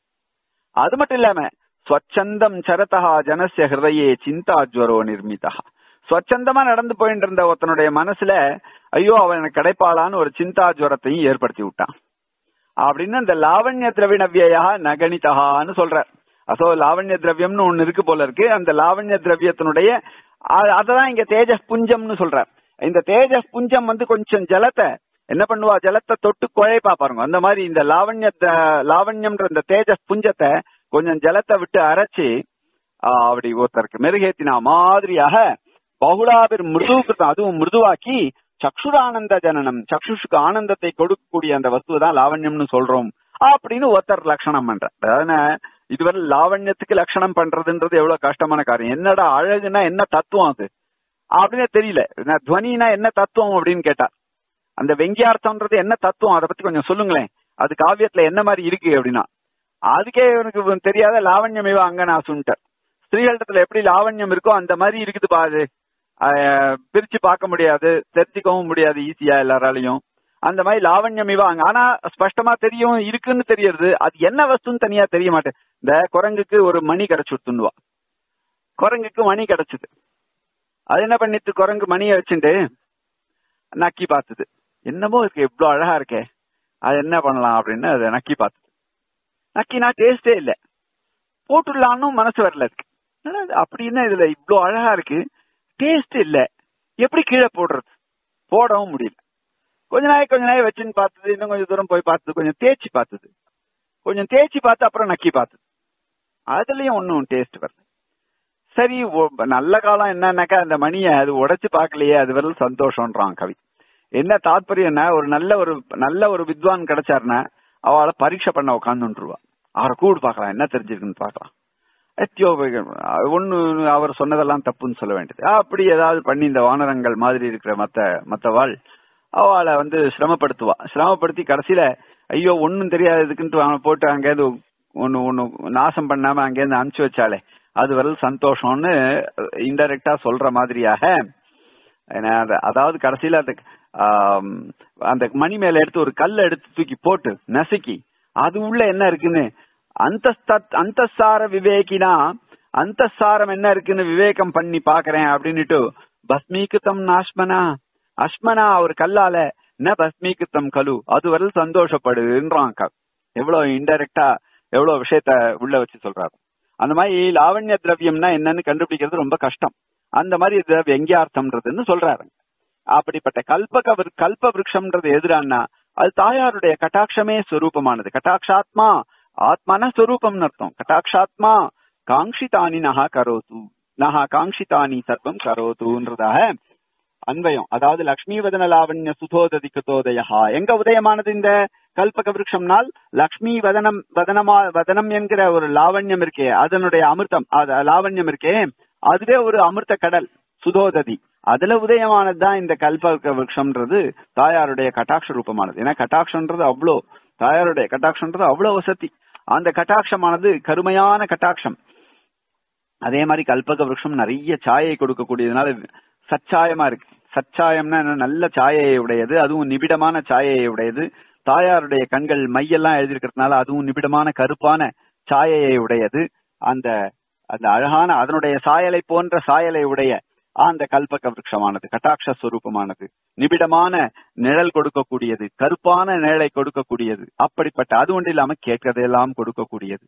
அது மட்டும் இல்லாம ஸ்வச்சந்தம் சரதா ஜனசிய ஹிருதயே சிந்தாஜ்வரோ நிர்மிதா ஸ்வச்சந்தமா நடந்து போயிட்டு இருந்த ஒருத்தனுடைய மனசுல ஐயோ அவன் எனக்கு கிடைப்பாளான்னு ஒரு சிந்தா ஜுவரத்தையும் ஏற்படுத்தி விட்டான் அப்படின்னு அந்த லாவண்ய திரவிண வியா நகணிதகான்னு சொல்ற அசோ லாவண்ய திரவியம்னு ஒண்ணு இருக்கு போல இருக்கு அந்த லாவண்ய திரவியத்தினுடைய அததான் இங்க தேஜஸ் புஞ்சம்னு சொல்ற இந்த தேஜஸ் புஞ்சம் வந்து கொஞ்சம் ஜலத்தை என்ன பண்ணுவா ஜலத்தை தொட்டு குழைப்பா பாருங்க அந்த மாதிரி இந்த லாவண்ய லாவண்யம்ன்ற இந்த தேஜஸ் புஞ்சத்தை கொஞ்சம் ஜலத்தை விட்டு அரைச்சி அப்படி ஒருத்தருக்கு மெருகேத்தினா மாதிரியாக பகுலாபிர் மிருதுகிருத்தம் அதுவும் மிருதுவாக்கி சக்ஷுரானந்த ஜனனம் சக்ஷுஷுக்கு ஆனந்தத்தை கொடுக்கக்கூடிய அந்த வஸ்துவை தான் லாவண்யம்னு சொல்றோம் அப்படின்னு ஒருத்தர் லட்சணம் பண்ற அதாவது இதுவரை லாவண்யத்துக்கு லட்சணம் பண்றதுன்றது எவ்வளவு கஷ்டமான காரியம் என்னடா அழகுனா என்ன தத்துவம் அது அப்படின்னு தெரியல துவனினா என்ன தத்துவம் அப்படின்னு கேட்டா அந்த வெங்கியார்த்தம்ன்றது என்ன தத்துவம் அதை பத்தி கொஞ்சம் சொல்லுங்களேன் அது காவியத்துல என்ன மாதிரி இருக்கு அப்படின்னா அதுக்கே எனக்கு தெரியாத லாவண்யமேவா அங்க நான் சுன்ட்டேன் ஸ்திரீகளிடத்துல எப்படி லாவண்யம் இருக்கோ அந்த மாதிரி இருக்குது பாது பிரிச்சு பார்க்க முடியாது தெரிஞ்சுக்கவும் முடியாது ஈஸியா எல்லாராலையும் அந்த மாதிரி லாவண்யம் இவாங்க ஆனா ஸ்பஷ்டமா தெரியும் இருக்குன்னு தெரியறது அது என்ன வஸ்துன்னு தனியா தெரிய மாட்டேன் இந்த குரங்குக்கு ஒரு மணி கிடைச்சுடுவா குரங்குக்கு மணி கிடைச்சது அது என்ன பண்ணிட்டு குரங்கு மணியை வச்சுட்டு நக்கி பார்த்தது என்னமோ இருக்கு இவ்வளவு அழகா இருக்கே அது என்ன பண்ணலாம் அப்படின்னு அதை நக்கி பார்த்தது நக்கினா டேஸ்டே இல்லை போட்டுடலான்னு மனசு வரல இருக்கு அப்படின்னு இதுல இவ்வளவு அழகா இருக்கு டேஸ்ட் இல்ல எப்படி கீழே போடுறது போடவும் முடியல கொஞ்ச நாள் கொஞ்ச நாள் வச்சுன்னு பார்த்தது இன்னும் கொஞ்சம் தூரம் போய் பார்த்தது கொஞ்சம் தேய்ச்சி பார்த்தது கொஞ்சம் தேய்ச்சி பார்த்து அப்புறம் நக்கி பார்த்தது அதுலயும் ஒன்னும் டேஸ்ட் வரல சரி நல்ல காலம் என்னன்னாக்கா அந்த மணியை அது உடைச்சு பார்க்கலையே அது வரல சந்தோஷம்ன்றான் கவி என்ன தாத்பரியம்னா ஒரு நல்ல ஒரு நல்ல ஒரு வித்வான் கிடைச்சாருன்னா அவளை பரீட்சை பண்ண உட்காந்துருவா அவரை கூடு பார்க்கலாம் என்ன தெரிஞ்சிருக்குன்னு பார்க்கலாம் எத்தியோபியன் ஒண்ணு அவர் சொன்னதெல்லாம் தப்புன்னு சொல்ல வேண்டியது அப்படி ஏதாவது பண்ணி இந்த வானரங்கள் மாதிரி இருக்கிற மத்த மத்தவாள் அவளை வந்து சிரமப்படுத்துவா சிரமப்படுத்தி கடைசியில ஐயோ ஒன்னும் தெரியாததுக்குன்ட்டு அவனை போட்டு அங்கேருந்து ஒன்னு ஒன்னு நாசம் பண்ணாம அங்கேருந்து அனுப்பிச்சு வச்சாலே அது வரல சந்தோஷம்னு இன்டைரக்டா சொல்ற மாதிரியாக அதாவது கடைசியில அந்த அந்த மணி மேல எடுத்து ஒரு கல்லை எடுத்து தூக்கி போட்டு நசுக்கி அது உள்ள என்ன இருக்குன்னு அந்தஸ்தார விவேகினா அந்தஸ்தாரம் என்ன இருக்குன்னு விவேகம் பண்ணி பாக்குறேன் அப்படின்னுட்டு பஸ்மீகிருத்தம் நாஷ்மனா அஷ்மனா ஒரு கல்லால ந பஸ்மீகிருத்தம் கலு அது வரல் சந்தோஷப்படுன்றான் எவ்வளவு இன்டைரக்டா எவ்வளவு விஷயத்த உள்ள வச்சு சொல்றாரு அந்த மாதிரி லாவண்ய திரவியம்னா என்னன்னு கண்டுபிடிக்கிறது ரொம்ப கஷ்டம் அந்த மாதிரி இது வெங்கியார்த்தம்ன்றதுன்னு சொல்றாரு அப்படிப்பட்ட கல்பக கல்ப விருட்சம்ன்றது எதிரானா அது தாயாருடைய கட்டாட்சமே ஸ்வரூபமானது கட்டாட்சாத்மா ஆத்மான ஸ்வரூபம்னு அர்த்தம் கட்டாட்சாத்மா காங்கிதானி நகா கரோது நகா காங்கிதானி சர்வம் கரோதுன்றதாக அன்வயம் அதாவது லக்ஷ்மி வதன லாவண்ய சுதோததி குதோதயா எங்க உதயமானது இந்த கல்பக விருட்சம்னால் லக்ஷ்மி வதனம் வதனமா வதனம் என்கிற ஒரு லாவண்யம் இருக்கே அதனுடைய அமிர்தம் லாவண்யம் இருக்கே அதுவே ஒரு அமிர்த கடல் சுதோததி அதுல உதயமானதுதான் இந்த கல்பக விருட்சம்ன்றது தாயாருடைய கட்டாட்ச ரூபமானது ஏன்னா கட்டாட்சம்ன்றது அவ்வளோ தாயாருடைய கட்டாட்சம்ன்றது அவ்வளவு வசதி அந்த கட்டாட்சமானது கருமையான கட்டாட்சம் அதே மாதிரி கல்பக விருட்சம் நிறைய சாயை கொடுக்கக்கூடியதுனால சச்சாயமா இருக்கு சச்சாயம்னா நல்ல சாயையை உடையது அதுவும் நிபிடமான சாயையை உடையது தாயாருடைய கண்கள் மையெல்லாம் எழுதியிருக்கிறதுனால அதுவும் நிபிடமான கருப்பான சாயையை உடையது அந்த அந்த அழகான அதனுடைய சாயலை போன்ற சாயலை உடைய அந்த கல்பக விருட்சமானது கட்டாட்ச ஸ்வரூபமானது நிபிடமான நிழல் கொடுக்கக்கூடியது கருப்பான நிழலை கொடுக்கக்கூடியது அப்படிப்பட்ட அது ஒன்று இல்லாம கேட்கறதெல்லாம் கொடுக்கக்கூடியது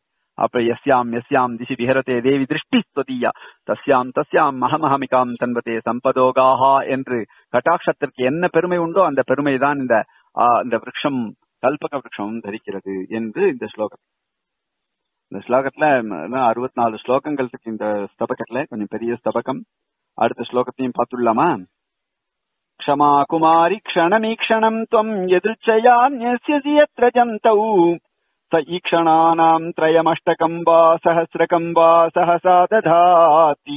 அப்ப எஸ்யாம் எஸ்யாம் திசி விஹரதே தேவி திருஷ்டி ஸ்வதியா தஸ்யாம் தஸ்யாம் மகமஹமிகாம் தன்வதே சம்பதோகாஹா என்று கட்டாட்சத்திற்கு என்ன பெருமை உண்டோ அந்த பெருமை தான் இந்த ஆ, இந்த விருட்சம் கல்பக விருட்சம் தரிக்கிறது என்று இந்த ஸ்லோகம் இந்த ஸ்லோகத்துல அறுபத்தி நாலு ஸ்லோகங்கள் இருக்கு இந்த ஸ்தபகத்துல கொஞ்சம் பெரிய ஸ்தபகம் அடுத்த ஸ்லோகத்தையும் பார்த்துடலாமா க்ஷமா குமாரி க்ஷணமீக்ஷணம் त्वम् यदृच्छया न्यस्यसि यत्र जन्तौ स ईक्षणानाम् त्रयमष्टकम् वा सहस्रकम् वा सहसा दधाति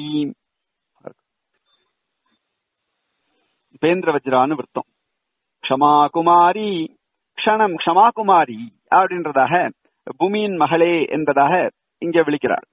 பேந்திரவஜ்ரான்னு விருத்தம் க்ஷமா குமாரி க்ஷணம் க்ஷமா குமாரி அப்படின்றதாக பூமியின் மகளே என்பதாக இங்கே விழிக்கிறார்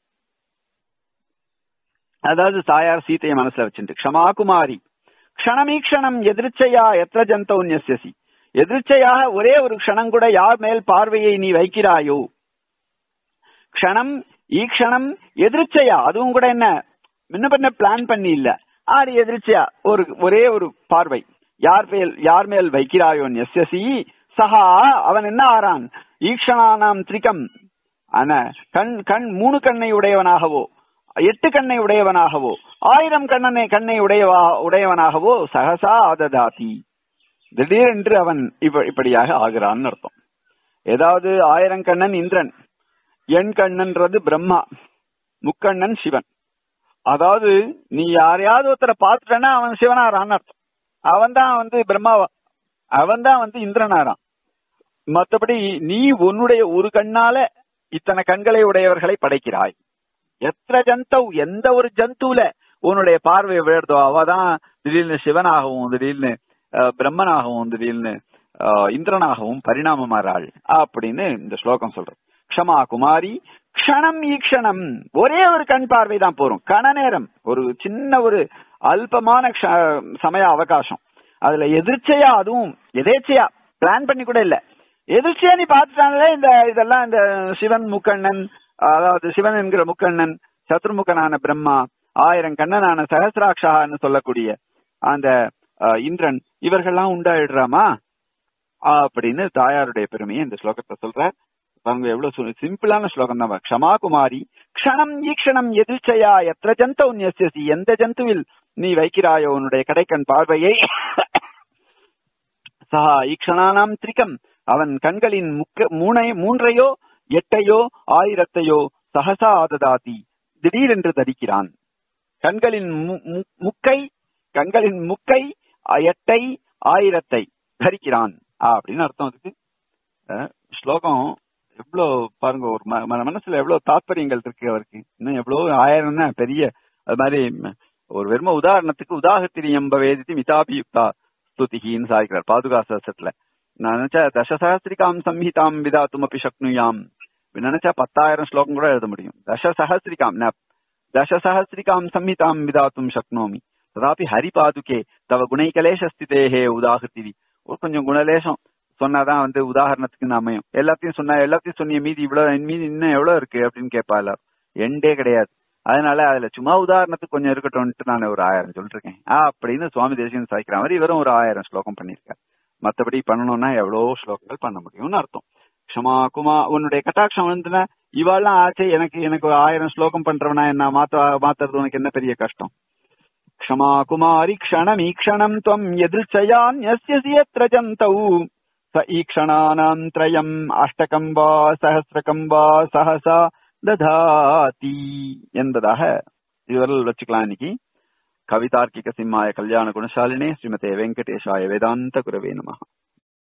அதாவது தாயார் சீதையை மனசுல வச்சுட்டு க்ஷமா குமாரி க்ஷணமீக்ஷணம் எதிர்ச்சையா எத்திர ஜந்தௌன்யசி எதிர்ச்சையாக ஒரே ஒரு க்ஷணம் கூட யார் மேல் பார்வையை நீ வைக்கிறாயோ க்ஷணம் ஈக்ஷணம் எதிர்ச்சையா அதுவும் கூட என்ன முன்ன பண்ண பிளான் பண்ணி இல்ல ஆறு எதிர்ச்சையா ஒரு ஒரே ஒரு பார்வை யார் மேல் யார் மேல் வைக்கிறாயோ எஸ்எஸ்சி சஹா அவன் என்ன ஆறான் ஈக்ஷணானாம் திரிகம் ஆனா கண் கண் மூணு கண்ணை உடையவனாகவோ எட்டு கண்ணை உடையவனாகவோ ஆயிரம் கண்ணனை கண்ணை உடையவா உடையவனாகவோ சகசா ஆததாதி திடீரென்று அவன் இப்ப இப்படியாக ஆகிறான்னு அர்த்தம் ஏதாவது ஆயிரம் கண்ணன் இந்திரன் எண் கண்ணன்றது பிரம்மா முக்கண்ணன் சிவன் அதாவது நீ யாரையாவது ஒருத்தரை பார்த்துட்டனா அவன் சிவனாரான்னு அர்த்தம் அவன் தான் வந்து பிரம்மாவா அவன் தான் வந்து இந்திரனாரான் மத்தபடி நீ உன்னுடைய ஒரு கண்ணால இத்தனை கண்களை உடையவர்களை படைக்கிறாய் எத்திர ஜந்தவ் எந்த ஒரு ஜந்துல உன்னுடைய பார்வை விழுறதோ அவதான் திடீர்னு சிவனாகவும் திடீர்னு அஹ், பிரம்மனாகவும் திடீர்னு அஹ், இந்திரனாகவும் பரிணாமமாறாள் அப்படின்னு இந்த ஸ்லோகம் சொல்றது க்ஷமா குமாரி க்ஷணம் ஈக்ஷணம் ஒரே ஒரு கண் பார்வை தான் போறோம் கண நேரம் ஒரு சின்ன ஒரு அல்பமான க்ஷ- சமய அவகாசம் அதுல எதிர்ச்சையா அதுவும் எதேச்சையா பிளான் பண்ணி கூட இல்ல எதிர்ச்சியா நீ பார்த்துட்டாங்களே இந்த இதெல்லாம் இந்த சிவன் முக்கண்ணன் அதாவது சிவன் என்கிற முக்கண்ணன் சத்ருமுகனான பிரம்மா ஆயிரம் கண்ணனான சகசிராட்சான்னு சொல்லக்கூடிய அந்த அஹ், இந்திரன் இவர்கள்லாம் உண்டாயிடுறாமா அப்படின்னு தாயாருடைய பெருமையை இந்த ஸ்லோகத்தை சொல்ற பாருங்க எவ்வளவு சு- சிம்பிளான ஸ்லோகம் தான் க்ஷமா குமாரி க்ஷணம் ஈக்ஷணம் எதிர்ச்சையா எத்திர ஜந்த உன்யசியசி எந்த ஜந்துவில் நீ வைக்கிறாயோ உன்னுடைய கடைக்கண் பார்வையை சஹா ஈக்ஷணானாம் திரிகம் அவன் கண்களின் முக்க மூனை மூன்றையோ எட்டையோ ஆயிரத்தையோ சகசா ஆததாதி திடீரென்று தரிக்கிறான் கண்களின் மு- மு- முக்கை கண்களின் முக்கை அ- எட்டை ஆயிரத்தை தரிக்கிறான் அப்படின்னு அர்த்தம் அதுக்கு அஹ், ஸ்லோகம் எவ்வளவு பாருங்க ஒரு ம- ம- மனசுல எவ்வளவு தாத்பரியங்கள் இருக்கு அவருக்கு இன்னும் எவ்வளவு ஆயிரம்னா பெரிய அது மாதிரி ம், ஒரு வெறும உதாரணத்துக்கு உதாகத்திரி எம்ப வேதித்து மிதாபியுக்தா ஸ்துதிகின்னு சாய்க்கிறார் பாதுகா சகசத்துல நான் நினைச்சா தசசஹஸ்திரிகாம் சம்ஹிதாம் விதாத்தும் அப்படி சக்னுயாம் இப்படி நினைச்சா பத்தாயிரம் ஸ்லோகம் கூட எழுத முடியும் தசசஹஸ்திரிகாம் ந தசசஹஸ்திரிகாம் சம்ஹிதாம் விதாத்தும் சக்னோமி ததாபி ஹரிபாதுகே தவ குணைகலேஷ ஸ்திதேஹே உதாகத்திரி ஒரு கொஞ்சம் குணலேசம் சொன்னாதான் வந்து உதாரணத்துக்கு அமையும் எல்லாத்தையும் சொன்னா எல்லாத்தையும் சொன்னிய மீதி இவ்வளவு மீதி இன்னும் எவ்வளவு இருக்கு அப்படின்னு கேட்பா எல்லாரும் எண்டே கிடையாது அதனால அதுல சும்மா உதாரணத்துக்கு கொஞ்சம் இருக்கட்டும்ட்டு நான் ஒரு ஆயிரம் சொல்லிருக்கேன் ஆ அப்படின்னு சுவாமி தேசியம் சாய்க்கிற மாதிரி இவரும் ஒரு ஆயிரம் ஸ்லோகம் பண்ணியிருக்கார் மத்தபடி பண்ணணும்னா எவ்வளவோ ஸ்லோகங்கள் பண்ண முடியும்னு அர்த்தம் க்ஷமா குமா உன்னுடைய கட்டாட்சம் வந்துன்னா இவாள்லாம் ஆச்சு எனக்கு எனக்கு ஒரு ஆயிரம் ஸ்லோகம் பண்றவனா என்ன மாத்த மாத்துறது உனக்கு என்ன பெரிய கஷ்டம் க்ஷமா குமாரி க்ஷணமீக்ஷணம் त्वम् यदृच्छयान्यस्यसि यत्र जन्तौ स ईक्षणानाम् त्रयम् अष्टकम् वा सहस्रकम् वा सहसा ததாதி என்பதாக இதுவரை வச்சுக்கலாம் இன்னைக்கு கவிதார்க்கிக சிம்மாய கல்யாண குணசாலினே ஸ்ரீமதே வெங்கடேஷாய வேதாந்த குரவே நமः